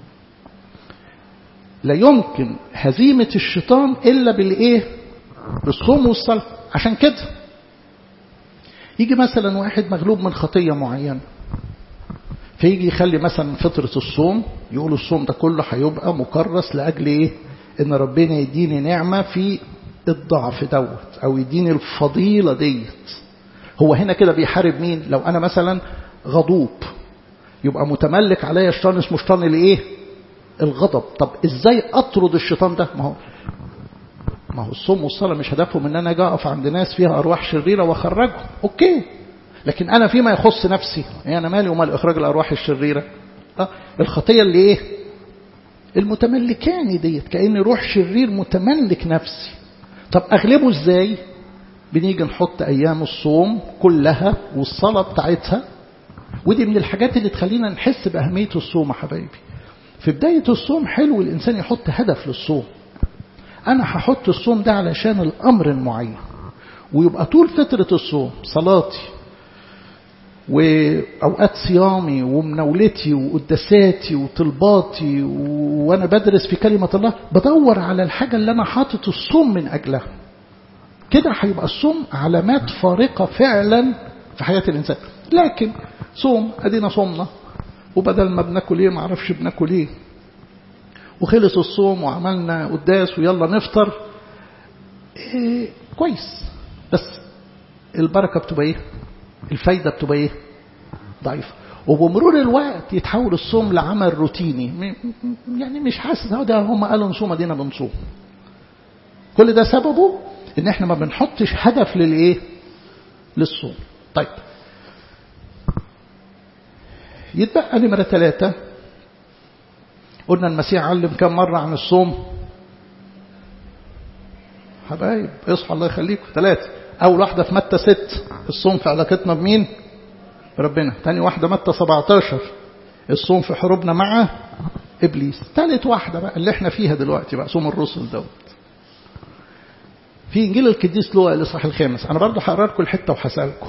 لا يمكن هزيمة الشيطان إلا بالإيه بالصوم والصلاة عشان كده يجي مثلا واحد مغلوب من خطية معينة فيجي يخلي مثلا فترة الصوم يقول الصوم ده كله هيبقى مكرس لأجل إيه إن ربنا يديني نعمة في الضعف دوت أو يديني الفضيلة ديت هو هنا كده بيحارب مين لو أنا مثلا غضوب يبقى متملك عليا شيطان اسمه شيطان الايه الغضب طب ازاي اطرد الشيطان ده ما هو ما هو الصوم والصلاه مش هدفهم ان انا اجي اقف عند ناس فيها ارواح شريره واخرجهم اوكي لكن انا فيما يخص نفسي يعني انا مالي ومال اخراج الارواح الشريره أه الخطيه اللي ايه المتملكاني ديت كأن روح شرير متملك نفسي طب اغلبه ازاي بنيجي نحط ايام الصوم كلها والصلاه بتاعتها ودي من الحاجات اللي تخلينا نحس بأهمية الصوم يا حبايبي في بداية الصوم حلو الإنسان يحط هدف للصوم أنا هحط الصوم ده علشان الأمر المعين ويبقى طول فترة الصوم صلاتي وأوقات صيامي ومناولتي وقداساتي وطلباتي وأنا بدرس في كلمة الله بدور على الحاجة اللي أنا حاطط الصوم من أجلها كده هيبقى الصوم علامات فارقة فعلا في حياة الإنسان لكن صوم ادينا صومنا وبدل ما بناكل ايه ما اعرفش بناكل ايه وخلص الصوم وعملنا قداس ويلا نفطر إيه كويس بس البركه بتبقى ايه الفايده بتبقى ايه ضعيفه وبمرور الوقت يتحول الصوم لعمل روتيني يعني مش حاسس ده هم قالوا نصوم ادينا بنصوم كل ده سببه ان احنا ما بنحطش هدف للايه للصوم طيب يتبقى نمرة ثلاثة قلنا المسيح علم كم مرة عن الصوم حبايب اصحوا الله يخليكم ثلاثة أول واحدة في متى ست الصوم في علاقتنا بمين بربنا تاني واحدة متى 17 الصوم في حروبنا مع إبليس ثالث واحدة بقى اللي احنا فيها دلوقتي بقى صوم الرسل دوت في إنجيل القديس لوقا الإصحاح الخامس أنا برضه هقرا لكم الحتة وهسألكم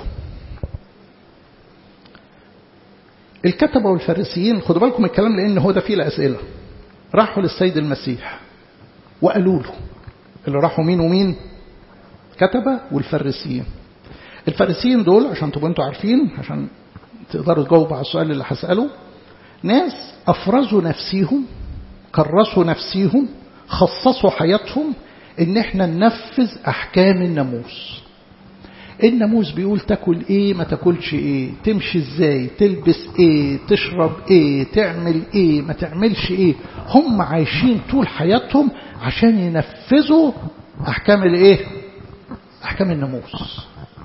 الكتبة والفارسيين خدوا بالكم الكلام لأن هو ده فيه الأسئلة راحوا للسيد المسيح وقالوا له اللي راحوا مين ومين كتبة والفارسيين الفارسيين دول عشان تبقوا انتوا عارفين عشان تقدروا تجاوبوا على السؤال اللي هسأله ناس أفرزوا نفسيهم كرسوا نفسيهم خصصوا حياتهم ان احنا ننفذ احكام الناموس الناموس بيقول تاكل ايه ما تاكلش ايه تمشي ازاي تلبس ايه تشرب ايه تعمل ايه ما تعملش ايه هم عايشين طول حياتهم عشان ينفذوا احكام الايه احكام الناموس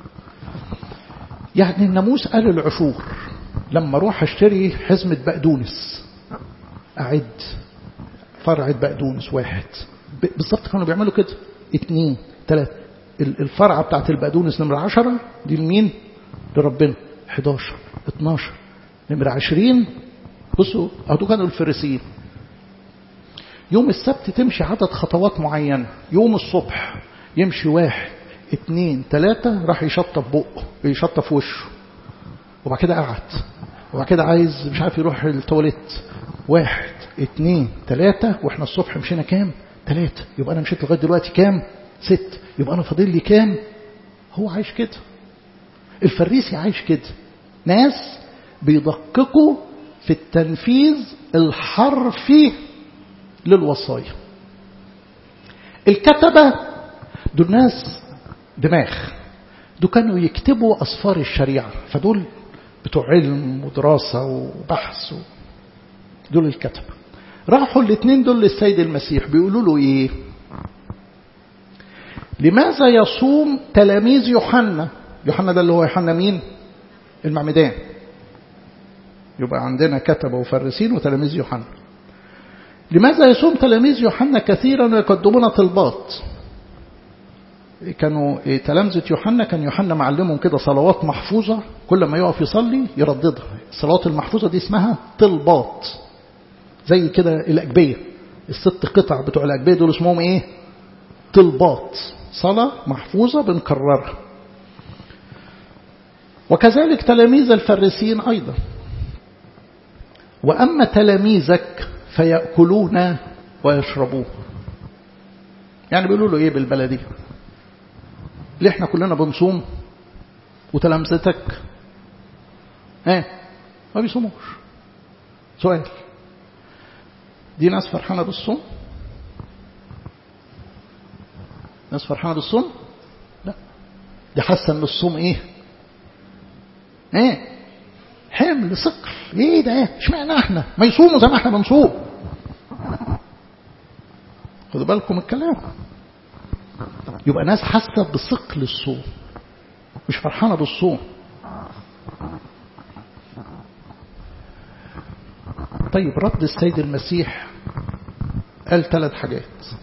يعني الناموس قال العشور لما اروح اشتري حزمة بقدونس اعد فرعة بقدونس واحد بالظبط كانوا بيعملوا كده اتنين تلاتة الفرعة بتاعت البقدونس نمرة عشرة دي لمين لربنا 11 12 نمرة عشرين بصوا أهدوا كانوا الفريسيين يوم السبت تمشي عدد خطوات معينة يوم الصبح يمشي واحد اتنين تلاتة راح يشطف بقه يشطف وشه وبعد كده قعد وبعد كده عايز مش عارف يروح التواليت واحد اتنين تلاتة واحنا الصبح مشينا كام تلاتة يبقى انا مشيت لغاية دلوقتي كام ست يبقى انا فاضل لي كام هو عايش كده الفريسي عايش كده ناس بيدققوا في التنفيذ الحرفي للوصايا الكتبة دول ناس دماغ دول كانوا يكتبوا أصفار الشريعة فدول بتوع علم ودراسة وبحث و... دول الكتبة راحوا الاثنين دول للسيد المسيح بيقولوا له ايه لماذا يصوم تلاميذ يوحنا يوحنا ده اللي هو يوحنا مين المعمدان يبقى عندنا كتبة وفرسين وتلاميذ يوحنا لماذا يصوم تلاميذ يوحنا كثيرا ويقدمون طلبات كانوا تلامذة يوحنا كان يوحنا معلمهم كده صلوات محفوظة كل ما يقف يصلي يرددها الصلوات المحفوظة دي اسمها طلبات زي كده الأجبية الست قطع بتوع الأجبية دول اسمهم ايه طلبات صلاة محفوظة بنكررها وكذلك تلاميذ الفريسيين أيضا وأما تلاميذك فيأكلون ويشربون يعني بيقولوا له ايه بالبلدي ليه احنا كلنا بنصوم وتلامذتك ايه ما بيصوموش سؤال دي ناس فرحانه بالصوم ناس فرحانه بالصوم لا دي حاسه ان الصوم ايه ايه حمل ثقل ايه ده ايه اشمعنى احنا ما يصوموا زي ما احنا بنصوم خدوا بالكم الكلام يبقى ناس حاسه بثقل الصوم مش فرحانه بالصوم طيب رد السيد المسيح قال ثلاث حاجات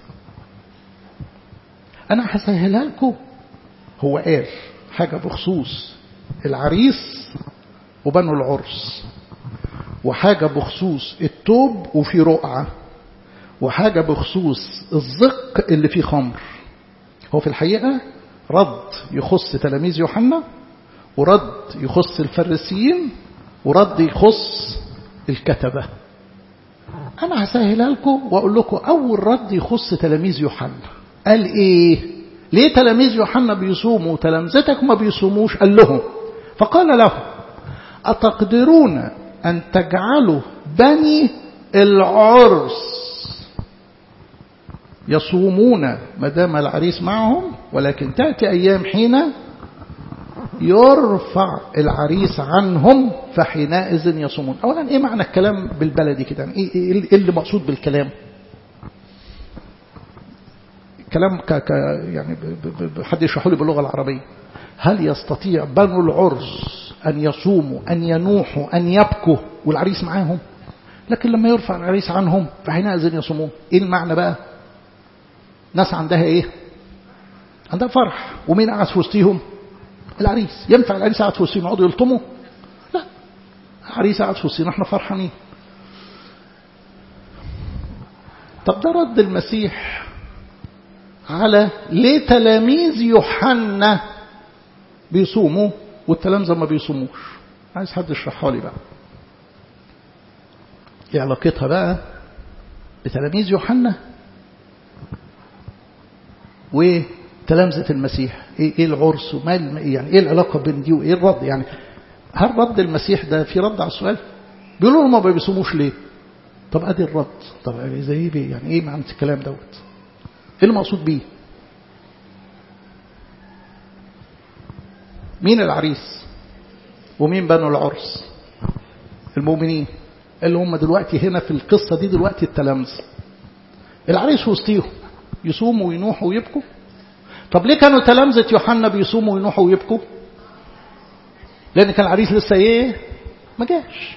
انا هسهلها لكم هو قال حاجه بخصوص العريس وبنو العرس وحاجه بخصوص التوب وفي رقعه وحاجه بخصوص الزق اللي فيه خمر هو في الحقيقة رد يخص تلاميذ يوحنا ورد يخص الفريسيين ورد يخص الكتبة أنا هسهلها لكم وأقول لكم أول رد يخص تلاميذ يوحنا قال إيه ليه تلاميذ يوحنا بيصوموا وتلامذتك ما بيصوموش قال لهم فقال لهم أتقدرون أن تجعلوا بني العرس يصومون ما دام العريس معهم ولكن تأتي أيام حين يرفع العريس عنهم فحينئذ يصومون أولا إيه معنى الكلام بالبلدي كده إيه, إيه اللي مقصود بالكلام كلام ك ك يعني حد يشرحه لي باللغة العربية هل يستطيع بنو العرس أن يصوموا أن ينوحوا أن يبكوا والعريس معاهم لكن لما يرفع العريس عنهم فحينئذ يصومون إيه المعنى بقى ناس عندها ايه عندها فرح ومين قاعد في وسطيهم العريس ينفع العريس قاعد في وسطيهم يقعدوا يلطموا لا العريس قاعد في وسطينا احنا فرحانين طب ده رد المسيح على ليه تلاميذ يوحنا بيصوموا والتلامذة ما بيصوموش عايز حد يشرحها لي بقى ايه علاقتها بقى بتلاميذ يوحنا وتلامذة المسيح ايه, إيه العرس وما يعني ايه العلاقة بين دي وايه الرد يعني هل رد المسيح ده في رد على السؤال بيقولوا ما بيصوموش ليه طب ادي الرد طب زي بيه يعني ايه معنى الكلام دوت ايه المقصود بيه مين العريس ومين بنو العرس المؤمنين اللي هم دلوقتي هنا في القصة دي دلوقتي التلامذة العريس وسطيهم يصوموا وينوحوا ويبكوا طب ليه كانوا تلامذة يوحنا بيصوموا وينوحوا ويبكوا لأن كان العريس لسه ايه ما جاش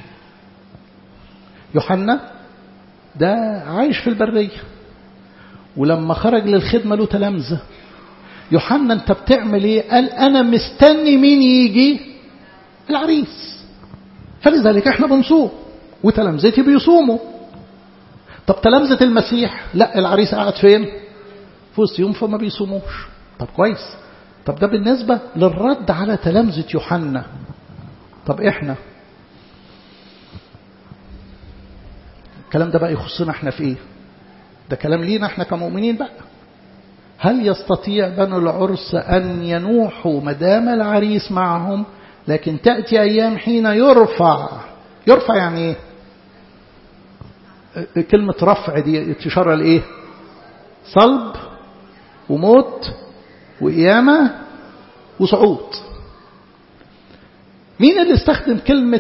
يوحنا ده عايش في البرية ولما خرج للخدمة له تلامذة يوحنا انت بتعمل ايه قال انا مستني مين يجي العريس فلذلك احنا بنصوم وتلامذتي بيصوموا طب تلامذة المسيح لا العريس قاعد فين في وسطهم فما بيصوموش طب كويس طب ده بالنسبة للرد على تلامذة يوحنا طب احنا الكلام ده بقى يخصنا احنا في ايه ده كلام لينا احنا كمؤمنين بقى هل يستطيع بنو العرس أن ينوحوا مدام العريس معهم لكن تأتي أيام حين يرفع يرفع يعني ايه كلمة رفع دي تشار لإيه صلب وموت وقيامة وصعود مين اللي استخدم كلمة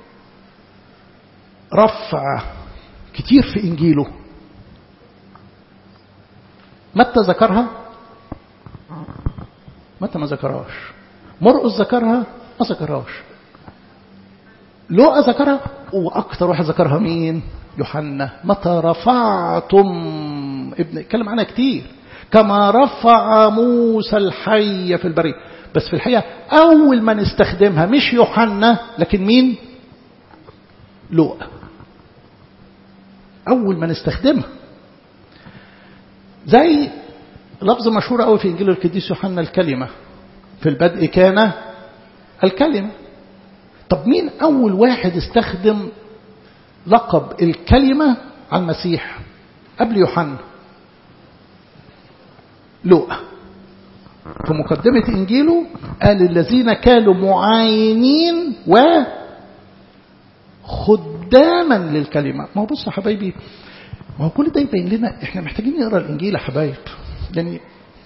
رفع كتير في إنجيله متى ذكرها متى ما ذكرهاش مرقس ذكرها ما ذكرهاش لوقا ذكرها واكثر واحد ذكرها مين يوحنا متى رفعتم ابن اتكلم عنها كتير كما رفع موسى الحي في البرية بس في الحقيقة أول ما نستخدمها مش يوحنا لكن مين لوقا أول ما نستخدمها زي لفظ مشهور قوي في إنجيل القديس يوحنا الكلمة في البدء كان الكلمة طب مين أول واحد استخدم لقب الكلمة على المسيح قبل يوحنا لوقا في مقدمة إنجيله قال الذين كانوا معاينين وخداما للكلمة ما هو بص يا حبايبي ما هو كل ده يبين لنا احنا محتاجين نقرا الإنجيل يا حبايب يعني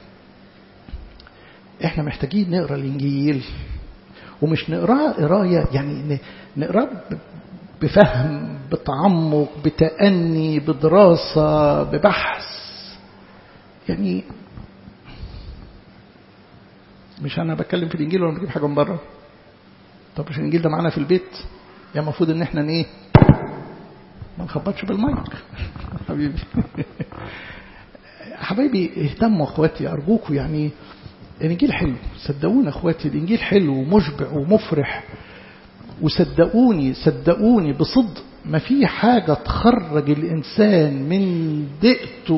احنا محتاجين نقرا الإنجيل ومش نقراه قراية يعني نقراه بفهم بتعمق بتأني بدراسة ببحث يعني مش أنا بتكلم في الإنجيل ولا بجيب حاجة من بره طب مش الإنجيل ده معانا في البيت يا المفروض إن إحنا إيه ما نخبطش بالمايك حبيبي حبايبي اهتموا اخواتي ارجوكم يعني الانجيل حلو صدقوني اخواتي الانجيل حلو ومشبع ومفرح وصدقوني صدقوني بصدق ما في حاجة تخرج الإنسان من دقته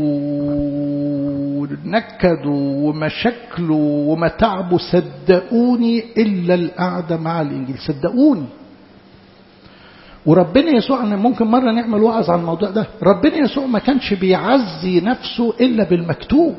ونكده ومشاكله ومتعبه صدقوني إلا القعدة مع الإنجيل صدقوني وربنا يسوع أن ممكن مرة نعمل وعظ عن الموضوع ده ربنا يسوع ما كانش بيعزي نفسه إلا بالمكتوب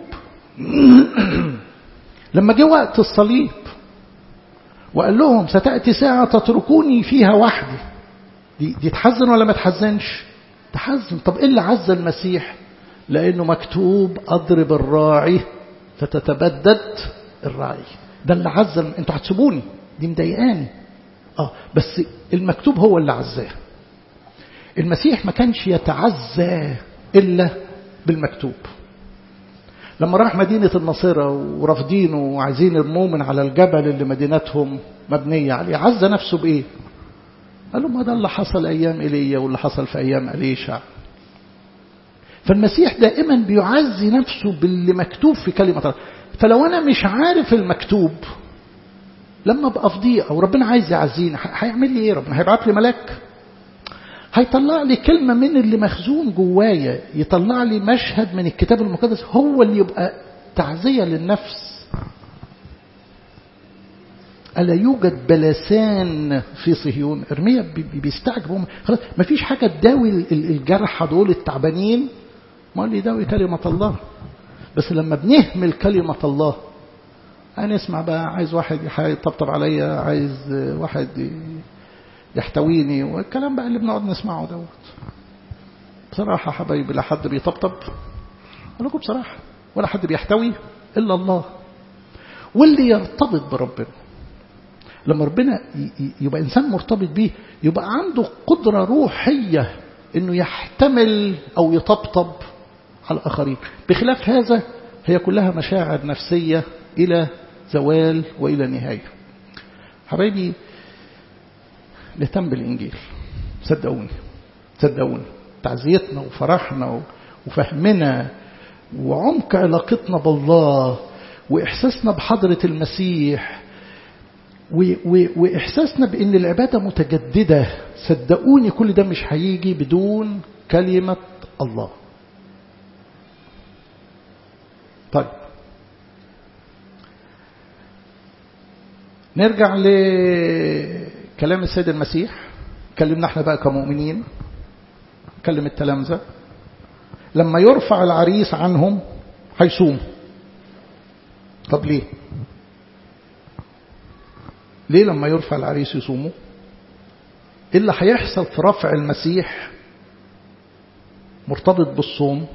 لما جه وقت الصليب وقال لهم ستأتي ساعة تتركوني فيها وحدي دي, دي تحزن ولا ما تحزنش تحزن طب إيه اللي عز المسيح لأنه مكتوب أضرب الراعي فتتبدد الراعي ده اللي عز انتوا هتسيبوني دي مضايقاني اه بس المكتوب هو اللي عزاه المسيح ما كانش يتعزى إلا بالمكتوب لما راح مدينة النصيرة ورافضينه وعايزين يرموه من على الجبل اللي مدينتهم مبنية عليه عز نفسه بإيه قال له ما ده اللي حصل أيام إيليا واللي حصل في أيام أليشع فالمسيح دائما بيعزي نفسه باللي مكتوب في كلمة الله فلو أنا مش عارف المكتوب لما ابقى في ضيقه وربنا عايز يعزيني هيعمل لي ايه ربنا هيبعت لي ملاك هيطلع لي كلمة من اللي مخزون جوايا يطلع لي مشهد من الكتاب المقدس هو اللي يبقى تعزية للنفس ألا يوجد بلسان في صهيون إرميا بيستعجب خلاص ما فيش حاجة تداوي الجرحى دول التعبانين ما اللي يداوي كلمة الله بس لما بنهمل كلمة الله هنسمع بقى عايز واحد يطبطب عليا عايز واحد يحتويني والكلام بقى اللي بنقعد نسمعه دوت بصراحة حبايبي لا حد بيطبطب أقول لكم بصراحة ولا حد بيحتوي إلا الله واللي يرتبط بربنا لما ربنا يبقى إنسان مرتبط بيه يبقى عنده قدرة روحية إنه يحتمل أو يطبطب على الآخرين بخلاف هذا هي كلها مشاعر نفسية إلى زوال وإلى نهاية حبايبي نهتم بالإنجيل صدقوني صدقوني تعزيتنا وفرحنا وفهمنا وعمق علاقتنا بالله وإحساسنا بحضرة المسيح وإحساسنا بأن العبادة متجددة صدقوني كل ده مش هيجي بدون كلمة الله طيب نرجع لكلام السيد المسيح كلمنا احنا بقى كمؤمنين كلم التلامذة لما يرفع العريس عنهم هيصوم طب ليه ليه لما يرفع العريس يصوموا ايه اللي هيحصل في رفع المسيح مرتبط بالصوم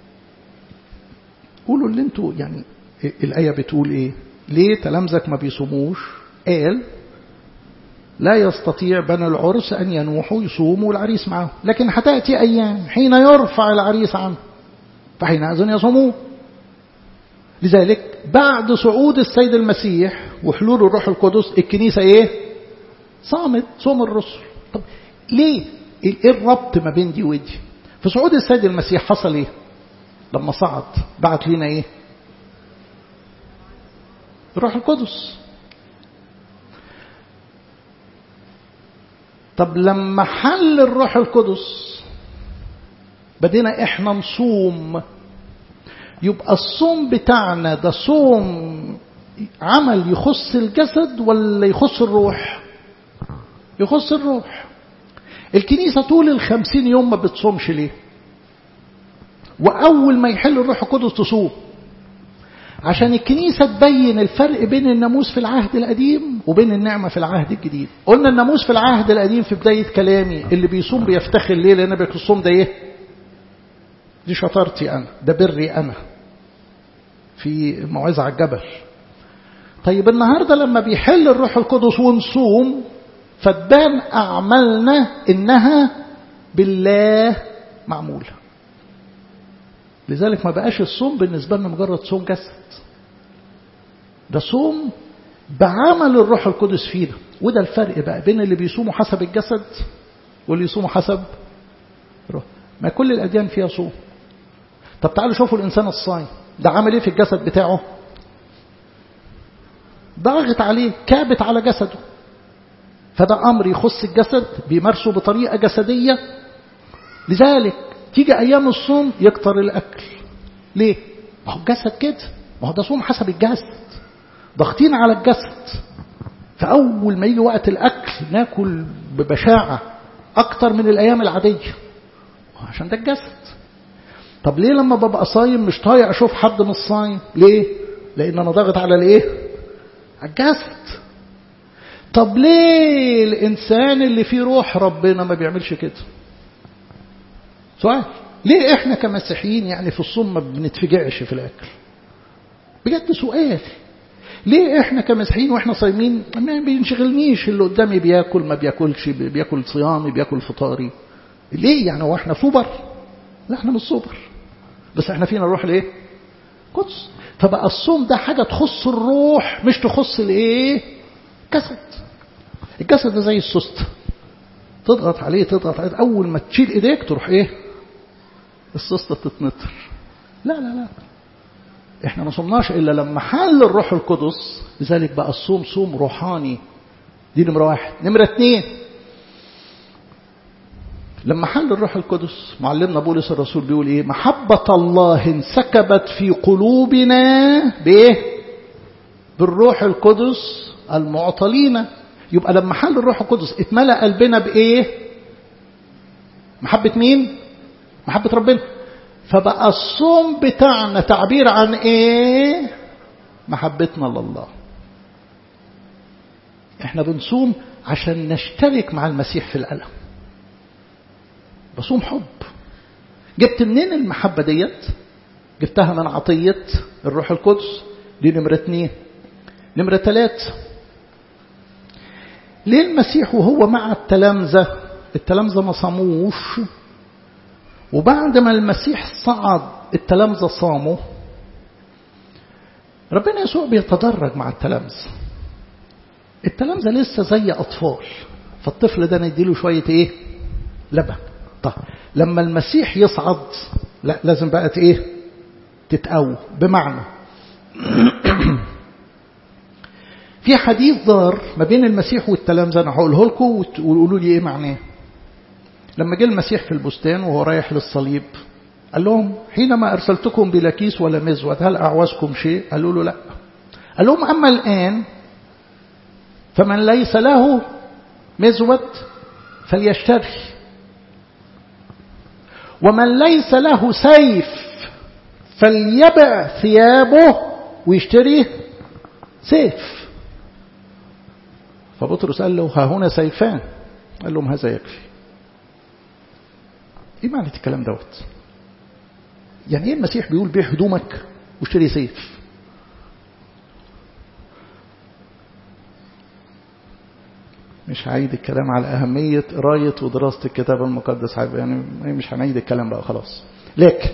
قولوا اللي انتوا يعني الآية بتقول ايه ليه تلامذك ما بيصوموش قال لا يستطيع بني العرس أن ينوحوا يصوموا العريس معه لكن هتأتي أيام حين يرفع العريس عنه فحينئذ يصوموه لذلك بعد صعود السيد المسيح وحلول الروح القدس الكنيسة ايه صامت صوم الرسل طب ليه ايه الربط ما بين دي ودي في صعود السيد المسيح حصل ايه لما صعد بعت لنا ايه الروح القدس طب لما حل الروح القدس بدينا احنا نصوم يبقى الصوم بتاعنا ده صوم عمل يخص الجسد ولا يخص الروح يخص الروح الكنيسة طول الخمسين يوم ما بتصومش ليه وأول ما يحل الروح القدس تصوم عشان الكنيسة تبين الفرق بين الناموس في العهد القديم وبين النعمة في العهد الجديد قلنا الناموس في العهد القديم في بداية كلامي اللي بيصوم بيفتخر ليه لأن الصوم ده ايه دي شطارتي أنا ده بري أنا في موعظة على الجبل طيب النهاردة لما بيحل الروح القدس ونصوم فتبان أعمالنا إنها بالله معمولة لذلك ما بقاش الصوم بالنسبة لنا مجرد صوم جسد ده صوم بعمل الروح القدس فينا وده الفرق بقى بين اللي بيصوموا حسب الجسد واللي يصوموا حسب الروح ما كل الأديان فيها صوم طب تعالوا شوفوا الإنسان الصايم ده عمل ايه في الجسد بتاعه ضاغط عليه كابت على جسده فده أمر يخص الجسد بيمارسه بطريقة جسدية لذلك تيجي أيام الصوم يكتر الأكل ليه؟ ما هو الجسد كده ما هو ده صوم حسب الجسد ضاغطين على الجسد فأول ما يجي وقت الأكل ناكل ببشاعة أكتر من الأيام العادية عشان ده الجسد طب ليه لما ببقى صايم مش طايق أشوف حد من الصايم ليه؟ لأن أنا ضاغط على الإيه؟ على الجسد طب ليه الإنسان اللي فيه روح ربنا ما بيعملش كده سؤال ليه احنا كمسيحيين يعني في الصوم ما بنتفجعش في الاكل بجد سؤال ليه احنا كمسيحيين واحنا صايمين ما بينشغلنيش اللي قدامي بياكل ما بياكلش بياكل صيامي بياكل فطاري ليه يعني هو احنا سوبر لا احنا مش سوبر بس احنا فينا الروح الايه قدس فبقى الصوم ده حاجه تخص الروح مش تخص الايه جسد الجسد ده زي السوست تضغط عليه تضغط عليه اول ما تشيل ايديك تروح ايه السوستة تتنطر لا لا لا احنا ما صمناش الا لما حل الروح القدس لذلك بقى الصوم صوم روحاني دي نمرة واحد نمرة اتنين لما حل الروح القدس معلمنا بولس الرسول بيقول ايه محبة الله انسكبت في قلوبنا بايه بالروح القدس المعطلين يبقى لما حل الروح القدس اتملأ قلبنا بايه محبة مين محبة ربنا فبقى الصوم بتاعنا تعبير عن ايه محبتنا لله احنا بنصوم عشان نشترك مع المسيح في الألم بصوم حب جبت منين المحبة ديت جبتها من عطية الروح القدس دي نمرة اتنين نمرة ثلاثة ليه المسيح وهو مع التلامذة التلامذة ما صاموش وبعد ما المسيح صعد التلامذة صاموا ربنا يسوع بيتدرج مع التلامذة التلامذة لسه زي أطفال فالطفل ده نديله شوية إيه لبن طيب لما المسيح يصعد لا لازم بقى إيه تتقوى بمعنى في حديث دار ما بين المسيح والتلامذة أنا هقوله لكم وتقولوا لي إيه معناه لما جه المسيح في البستان وهو رايح للصليب قال لهم حينما أرسلتكم بلا كيس ولا مزود هل أعوزكم شيء قالوا له لا قال لهم أما الآن فمن ليس له مزود فليشتري ومن ليس له سيف فليبع ثيابه ويشتري سيف فبطرس قال له ها هنا سيفان قال لهم هذا يكفي ايه معنى الكلام دوت يعني ايه المسيح بيقول بيع هدومك واشتري سيف مش هعيد الكلام على أهمية قراية ودراسة الكتاب المقدس يعني مش هنعيد الكلام بقى خلاص لكن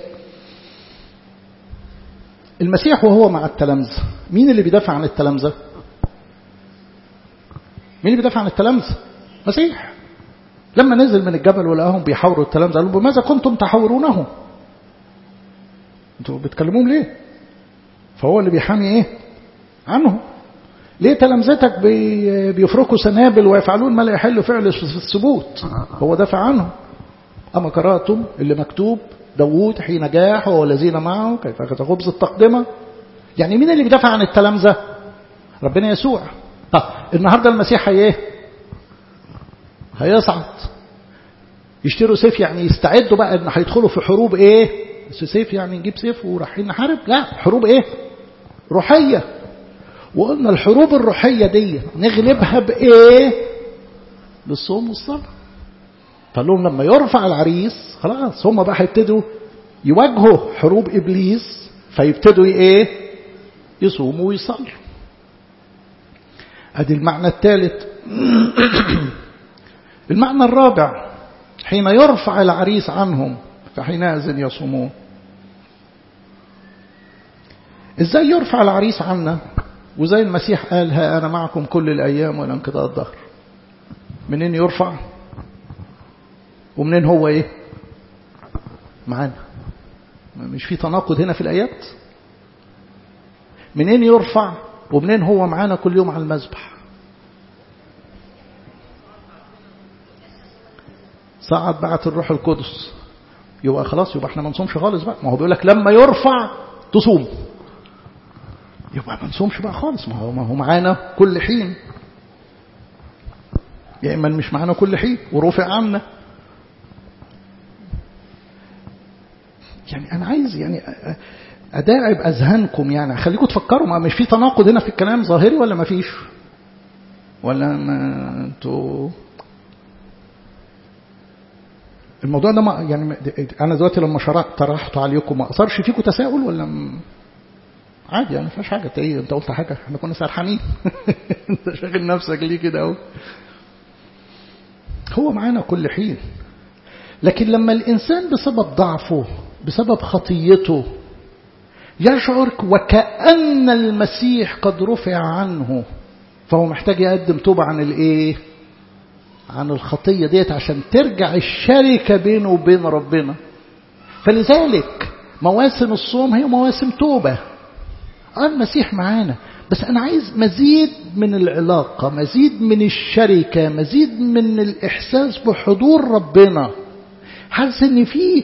المسيح وهو مع التلامذة مين اللي بيدافع عن التلامذة مين اللي بيدافع عن التلامذة مسيح لما نزل من الجبل ولقاهم بيحاوروا التلامذة قالوا بماذا كنتم تحاورونهم انتوا بتكلموهم ليه فهو اللي بيحامي ايه عنهم ليه تلامذتك بي بيفركوا سنابل ويفعلون ما لا يحل فعل في الثبوت هو دافع عنهم أما قرأتم اللي مكتوب داوود حين جاح والذين معه كيف أخذ خبز التقدمة يعني مين اللي بيدافع عن التلامذة ربنا يسوع طب النهاردة المسيح هي ايه هيصعد يشتروا سيف يعني يستعدوا بقى ان هيدخلوا في حروب ايه سيف يعني نجيب سيف ورايحين نحارب لا حروب ايه روحيه وقلنا الحروب الروحية دي نغلبها بإيه بالصوم والصلاة قال لهم لما يرفع العريس خلاص هم بقى هيبتدوا يواجهوا حروب إبليس فيبتدوا إيه يصوموا ويصلوا أدي المعنى الثالث المعنى الرابع حين يرفع العريس عنهم فحينئذ يصومون ازاي يرفع العريس عنا وزي المسيح قال ها أنا معكم كل الأيام ولا انقضاء الظهر منين يرفع ومنين هو إيه معانا مش في تناقض هنا في الآيات منين يرفع ومنين هو معانا كل يوم على المذبح صعد بعت الروح القدس يبقى خلاص يبقى احنا ما نصومش خالص بقى ما هو بيقول لك لما يرفع تصوم يبقى ما نصومش بقى خالص ما هو ما هو معانا كل حين يا اما مش معانا كل حين ورفع عنا يعني انا عايز يعني اداعب اذهانكم يعني خليكم تفكروا ما مش في تناقض هنا في الكلام ظاهري ولا ما فيش ولا ما انتوا الموضوع ده ما يعني انا دلوقتي لما شرحت طرحت عليكم ما اثرش فيكم تساؤل ولا م... عادي يعني ما فيهاش حاجه ايه انت قلت حاجه احنا كنا سرحانين انت شاغل نفسك ليه كده اهو هو معانا كل حين لكن لما الانسان بسبب ضعفه بسبب خطيته يشعر وكأن المسيح قد رفع عنه فهو محتاج يقدم توبة عن الايه عن الخطية ديت عشان ترجع الشركة بينه وبين ربنا فلذلك مواسم الصوم هي مواسم توبة آه المسيح معانا بس أنا عايز مزيد من العلاقة مزيد من الشركة مزيد من الإحساس بحضور ربنا حاسس إن في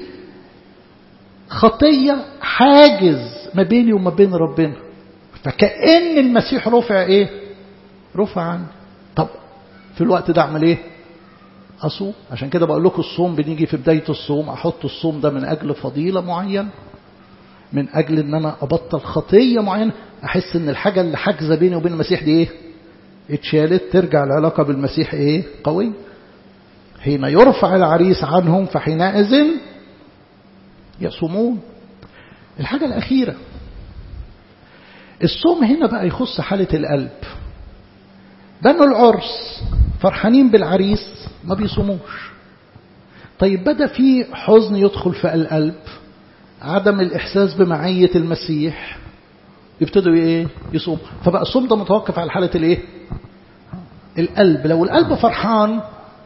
خطية حاجز ما بيني وما بين ربنا فكأن المسيح رفع إيه رفع عني طب في الوقت ده أعمل إيه أصوم عشان كده بقول لكم الصوم بنيجي في بداية الصوم أحط الصوم ده من أجل فضيلة معينة من أجل أن أنا أبطل خطية معينة أحس أن الحاجة اللي حاجزة بيني وبين المسيح دي إيه اتشالت ترجع العلاقة بالمسيح إيه قوي حين يرفع العريس عنهم فحينئذ يصومون الحاجة الأخيرة الصوم هنا بقى يخص حالة القلب بنو العرس فرحانين بالعريس ما بيصوموش طيب بدأ في حزن يدخل في القلب عدم الإحساس بمعية المسيح يبتدوا ايه يصوم فبقى الصوم ده متوقف على حالة الايه القلب لو القلب فرحان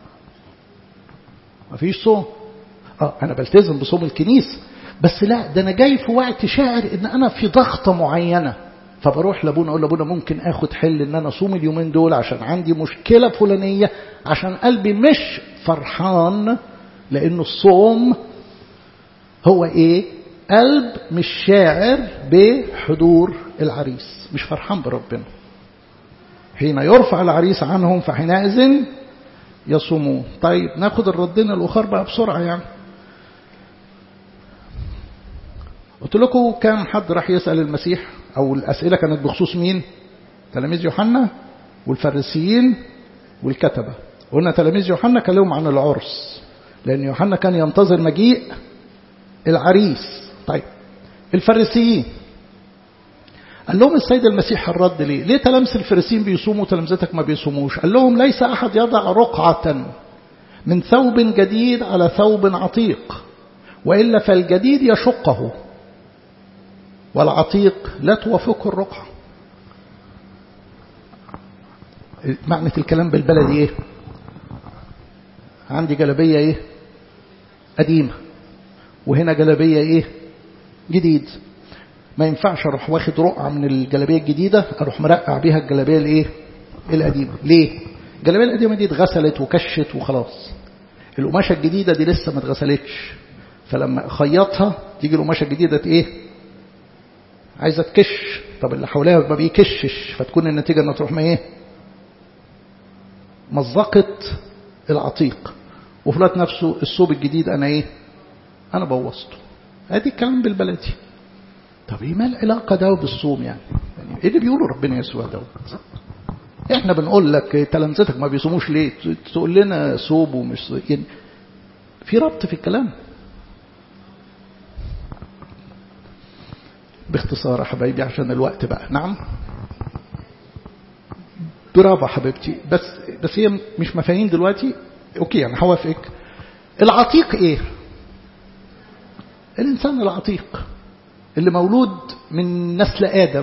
مفيش صوم اه انا بلتزم بصوم الكنيسة بس لا ده انا جاي في وقت شاعر ان انا في ضغطة معينة فبروح لابونا اقول لابونا ممكن اخد حل ان انا اصوم اليومين دول عشان عندي مشكلة فلانية عشان قلبي مش فرحان لانه الصوم هو ايه قلب مش شاعر بحضور العريس مش فرحان بربنا حين يرفع العريس عنهم فحينئذ يصومون طيب ناخد الردين الاخر بقى بسرعة يعني قلت لكم كان حد راح يسأل المسيح أو الأسئلة كانت بخصوص مين تلاميذ يوحنا والفريسيين والكتبة قلنا تلاميذ يوحنا كلموا عن العرس لأن يوحنا كان ينتظر مجيء العريس طيب الفريسيين قال لهم السيد المسيح الرد ليه ليه تلامس الفريسيين بيصوموا وتلامذتك ما بيصوموش قال لهم ليس أحد يضع رقعة من ثوب جديد على ثوب عتيق وإلا فالجديد يشقه والعتيق لا توافقه الرقعة معنى الكلام بالبلدي ايه عندي جلبية ايه قديمة وهنا جلبية ايه جديد ما ينفعش اروح واخد رقعة من الجلبية الجديدة اروح مرقع بيها الجلبية الايه القديمة ليه الجلبية القديمة دي اتغسلت وكشت وخلاص القماشة الجديدة دي لسه ما اتغسلتش فلما اخيطها تيجي القماشة الجديدة ايه عايزة تكش طب اللي حواليها ما بيكشش فتكون النتيجة انها تروح ما ايه مزقت العتيق وفي الوقت نفسه الثوب الجديد انا ايه انا بوظته ادي الكلام بالبلدي طب ايه ما العلاقه ده بالصوم يعني, يعني ايه اللي بيقوله ربنا يسوع دوت احنا بنقول لك تلامذتك ما بيصوموش ليه تقول لنا صوم ومش يعني في ربط في الكلام باختصار يا حبايبي عشان الوقت بقى نعم برافو حبيبتي بس بس هي مش مفاهيم دلوقتي اوكي انا هوافقك العتيق ايه الانسان العتيق اللي مولود من نسل ادم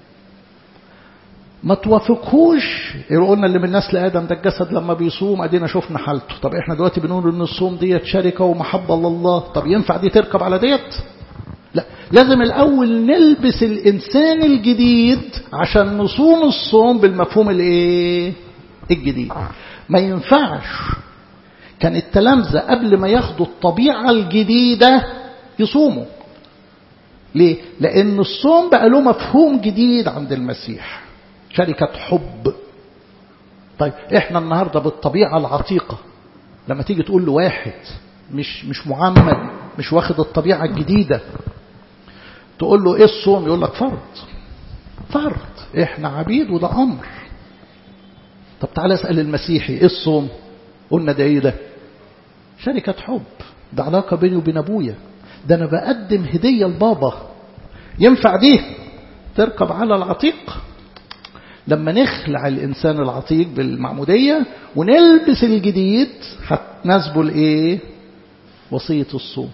ما توافقهوش قلنا اللي من نسل ادم ده الجسد لما بيصوم ادينا شفنا حالته طب احنا دلوقتي بنقول ان الصوم ديت شركه ومحبه لله طب ينفع دي تركب على ديت لا لازم الأول نلبس الإنسان الجديد عشان نصوم الصوم بالمفهوم الايه الجديد ما ينفعش كان التلامذة قبل ما ياخدوا الطبيعة الجديدة يصوموا ليه؟ لأن الصوم بقى له مفهوم جديد عند المسيح شركة حب طيب احنا النهاردة بالطبيعة العتيقة لما تيجي تقول لواحد مش مش معمد مش واخد الطبيعة الجديدة تقول له ايه الصوم يقول لك فرض فرض احنا عبيد وده امر طب تعالى اسال المسيحي ايه الصوم قلنا ده ايه ده شركه حب ده علاقه بيني وبين ابويا ده انا بقدم هديه لبابا ينفع دي تركب على العتيق لما نخلع الانسان العتيق بالمعموديه ونلبس الجديد هتناسبه الايه وصيه الصوم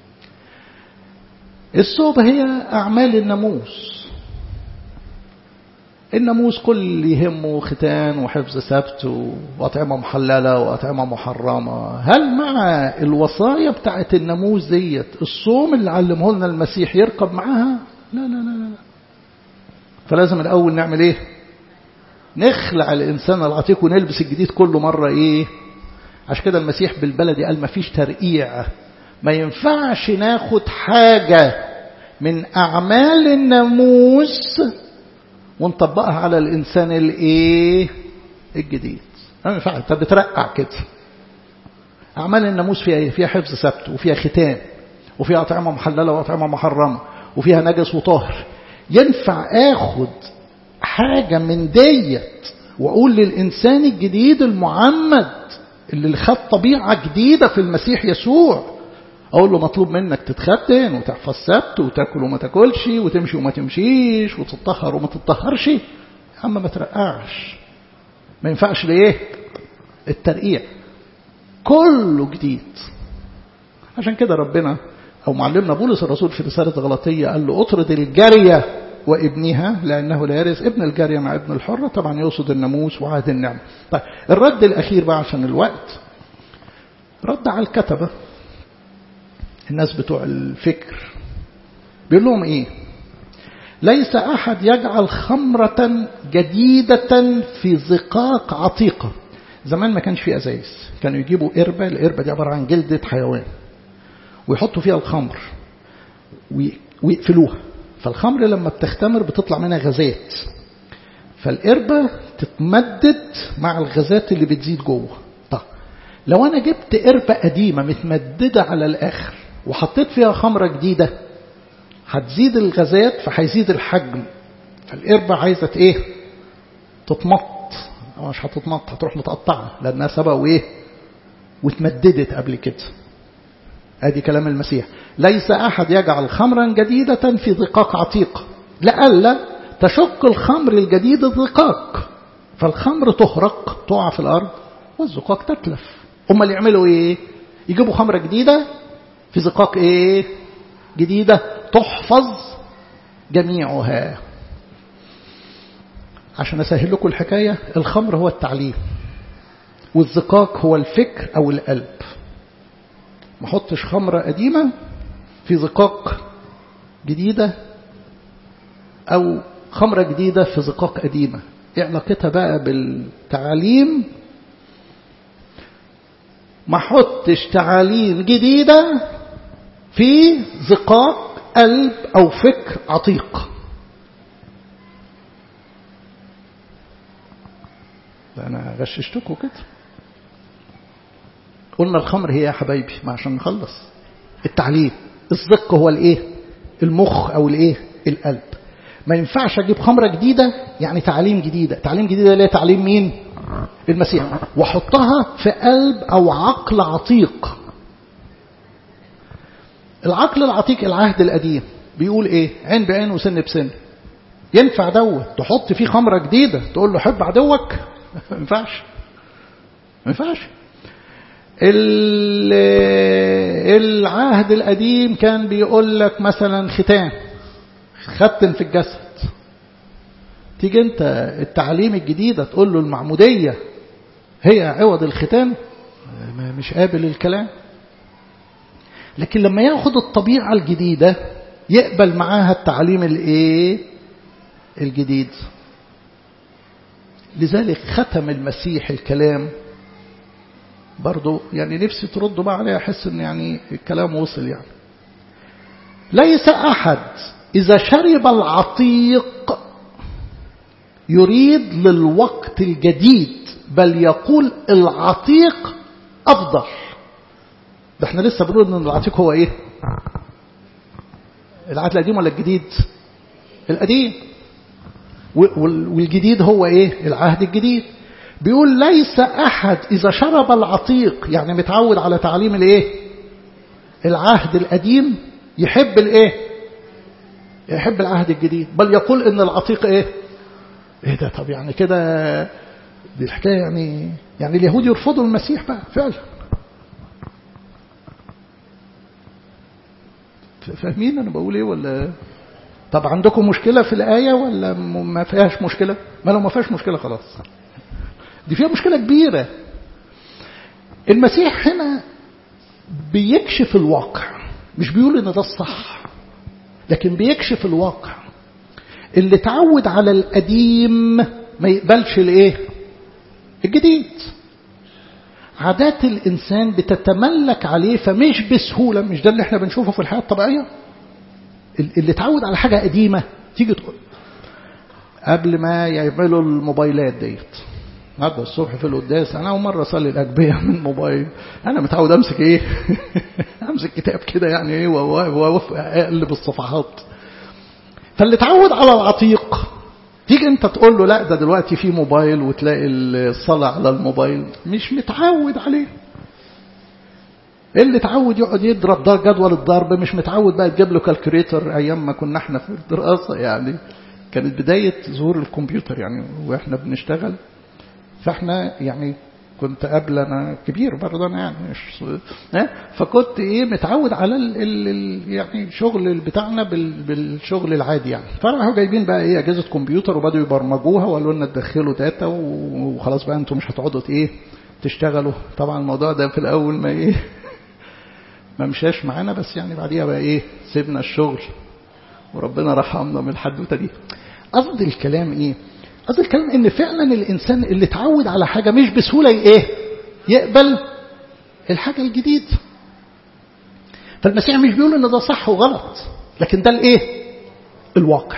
الصوبة هي أعمال الناموس الناموس كل اللي يهمه ختان وحفظ سبت وأطعمة محللة وأطعمة محرمة هل مع الوصايا بتاعت الناموس ديت الصوم اللي علمه لنا المسيح يركب معاها لا لا لا لا فلازم الأول نعمل إيه نخلع الإنسان العتيق ونلبس الجديد كل مرة إيه عشان كده المسيح بالبلدي قال ما فيش ترقيع ما ينفعش ناخد حاجة من أعمال الناموس ونطبقها على الإنسان الإيه الجديد ما ينفعش أنت بترقع كده أعمال الناموس فيها إيه فيها حفظ سبت وفيها ختان وفيها أطعمة محللة وأطعمة محرمة وفيها نجس وطاهر ينفع آخد حاجة من ديت وأقول للإنسان الجديد المعمد اللي خد طبيعة جديدة في المسيح يسوع أقول له مطلوب منك تتختن وتحفظ سبت وتاكل وما تاكلش وتمشي وما تمشيش وتطهر وما تطهرش يا عم ما ترقعش ما ينفعش لإيه الترقيع كله جديد عشان كده ربنا أو معلمنا بولس الرسول في رسالة غلطية قال له اطرد الجارية وابنها لأنه لا يرث ابن الجارية مع ابن الحرة طبعا يقصد الناموس وعهد النعمة طيب الرد الأخير بقى عشان الوقت رد على الكتبة الناس بتوع الفكر بيقول لهم ايه ليس أحد يجعل خمرة جديدة في زقاق عتيقة زمان ما كانش في أزايز كانوا يجيبوا قربة القربة دي عبارة عن جلدة حيوان ويحطوا فيها الخمر ويقفلوها فالخمر لما بتختمر بتطلع منها غازات فالقربة تتمدد مع الغازات اللي بتزيد جوه طب لو أنا جبت قربة قديمة متمددة على الآخر وحطيت فيها خمرة جديدة هتزيد الغازات فهيزيد الحجم فالقربة عايزة ايه تتمط مش هتتمط هتروح متقطعة لأنها سبق وايه واتمددت قبل كده ادي كلام المسيح ليس احد يجعل خمرا جديدة في ضقاق عتيق لئلا تشق الخمر الجديد الضقاق فالخمر تهرق تقع في الارض والزقاق تتلف هم اللي يعملوا ايه يجيبوا خمرة جديدة في زقاق ايه جديدة تحفظ جميعها عشان اسهل لكم الحكاية الخمر هو التعليم والزقاق هو الفكر او القلب ما احطش خمرة قديمة في زقاق جديدة او خمرة جديدة في زقاق قديمة ايه علاقتها بقى بالتعاليم ما احطش تعاليم جديدة في زقاق قلب او فكر عتيق ده انا غششتكم كده قلنا الخمر هي يا حبايبي ما عشان نخلص التعليم الزق هو الايه المخ او الايه القلب ما ينفعش اجيب خمره جديده يعني تعليم جديده تعليم جديده اللي هي تعليم مين المسيح واحطها في قلب او عقل عتيق العقل العتيق العهد القديم بيقول ايه عين بعين وسن بسن ينفع دوت تحط فيه خمره جديده تقول له حب عدوك ما ينفعش ما ينفعش العهد القديم كان بيقول لك مثلا ختان ختن في الجسد تيجي انت التعليم الجديدة تقول له المعمودية هي عوض الختان مش قابل الكلام لكن لما ياخد الطبيعة الجديدة يقبل معاها التعليم الايه الجديد لذلك ختم المسيح الكلام برضو يعني نفسي تردوا بقى عليها أحس إن يعني الكلام وصل يعني ليس أحد إذا شرب العتيق يريد للوقت الجديد بل يقول العتيق أفضل ده احنا لسه بنقول ان العتيق هو ايه العهد القديم ولا الجديد القديم والجديد هو ايه العهد الجديد بيقول ليس أحد إذا شرب العتيق يعني متعود على تعليم الايه العهد القديم يحب الايه يحب العهد الجديد بل يقول ان العتيق ايه ايه ده طب يعني كده دي الحكايه يعني يعني اليهود يرفضوا المسيح بقى فعلا فاهمين انا بقول ايه ولا طب عندكم مشكله في الايه ولا ما فيهاش مشكله ما لو ما فيهاش مشكله خلاص دي فيها مشكلة كبيرة المسيح هنا بيكشف الواقع مش بيقول ان ده الصح لكن بيكشف الواقع اللي تعود على القديم ما يقبلش الايه الجديد عادات الانسان بتتملك عليه فمش بسهولة مش ده اللي احنا بنشوفه في الحياة الطبيعية اللي تعود على حاجة قديمة تيجي تقول قبل ما يعملوا الموبايلات ديت النهارده الصبح في القداس انا اول مره اصلي الاجبيه من موبايل انا متعود امسك ايه امسك كتاب كده يعني ايه واقلب الصفحات فاللي اتعود على العتيق تيجي انت تقول له لا ده دلوقتي في موبايل وتلاقي الصلاه على الموبايل مش متعود عليه اللي اتعود يقعد يضرب ده جدول الضرب مش متعود بقى تجيب له كالكوليتر ايام ما كنا احنا في الدراسه يعني كانت بدايه ظهور الكمبيوتر يعني واحنا بنشتغل فاحنا يعني كنت قبل انا كبير برضه انا يعني مش فكنت ايه متعود على ال ال يعني الشغل بتاعنا بال بالشغل العادي يعني فراحوا جايبين بقى ايه اجهزه كمبيوتر وبداوا يبرمجوها وقالوا لنا تدخلوا داتا وخلاص بقى انتم مش هتقعدوا ايه تشتغلوا طبعا الموضوع ده في الاول ما ايه ما مشاش معانا بس يعني بعديها بقى ايه سيبنا الشغل وربنا رحمنا من الحدوته دي قصد الكلام ايه قصد الكلام ان فعلا الانسان اللي اتعود على حاجه مش بسهوله ايه يقبل الحاجه الجديد فالمسيح مش بيقول ان ده صح وغلط لكن ده الايه الواقع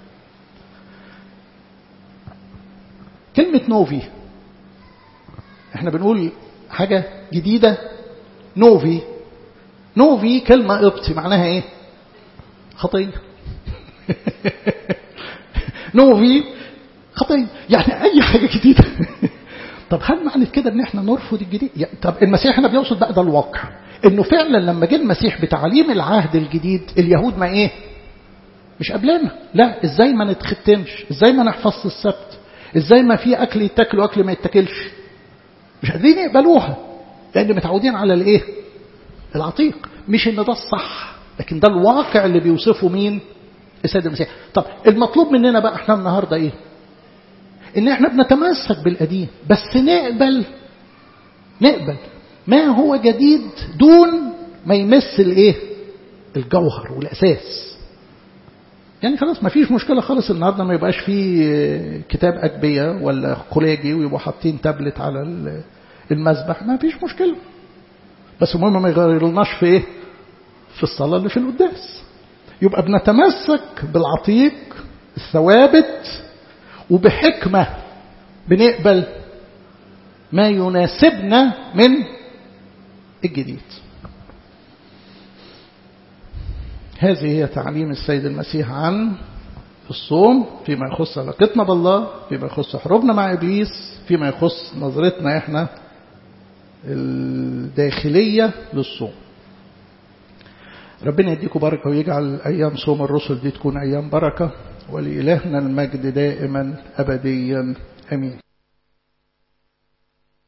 كلمه نوفي احنا بنقول حاجه جديده نوفي نوفي كلمه قبطي معناها ايه خطيه نوفي خطيه يعني اي حاجه جديده طب هل معنى كده ان احنا نرفض الجديد يعني طب المسيح هنا بيقصد بقى ده الواقع انه فعلا لما جه المسيح بتعليم العهد الجديد اليهود ما ايه مش قبلنا لا ازاي ما نتختمش ازاي ما نحفظش السبت ازاي ما في اكل يتاكل واكل ما يتاكلش مش قادرين يقبلوها لان متعودين على الايه العتيق مش ان ده الصح لكن ده الواقع اللي بيوصفه مين السيد المسيح طب المطلوب مننا بقى احنا النهارده ايه ان احنا بنتمسك بالقديم بس نقبل نقبل ما هو جديد دون ما يمس الايه الجوهر والاساس يعني خلاص ما فيش مشكله خالص النهارده ما يبقاش فيه كتاب اجبيه ولا خلاجي ويبقوا حاطين تابلت على المذبح ما فيش مشكله بس المهم ما يغيرلناش في ايه في الصلاه اللي في القداس يبقى بنتمسك بالعتيق الثوابت وبحكمه بنقبل ما يناسبنا من الجديد هذه هي تعليم السيد المسيح عن الصوم فيما يخص علاقتنا بالله فيما يخص حروبنا مع إبليس فيما يخص نظرتنا إحنا الداخلية للصوم ربنا يديكم بركة ويجعل أيام صوم الرسل دي تكون أيام بركة ولإلهنا المجد دائما أبديا أمين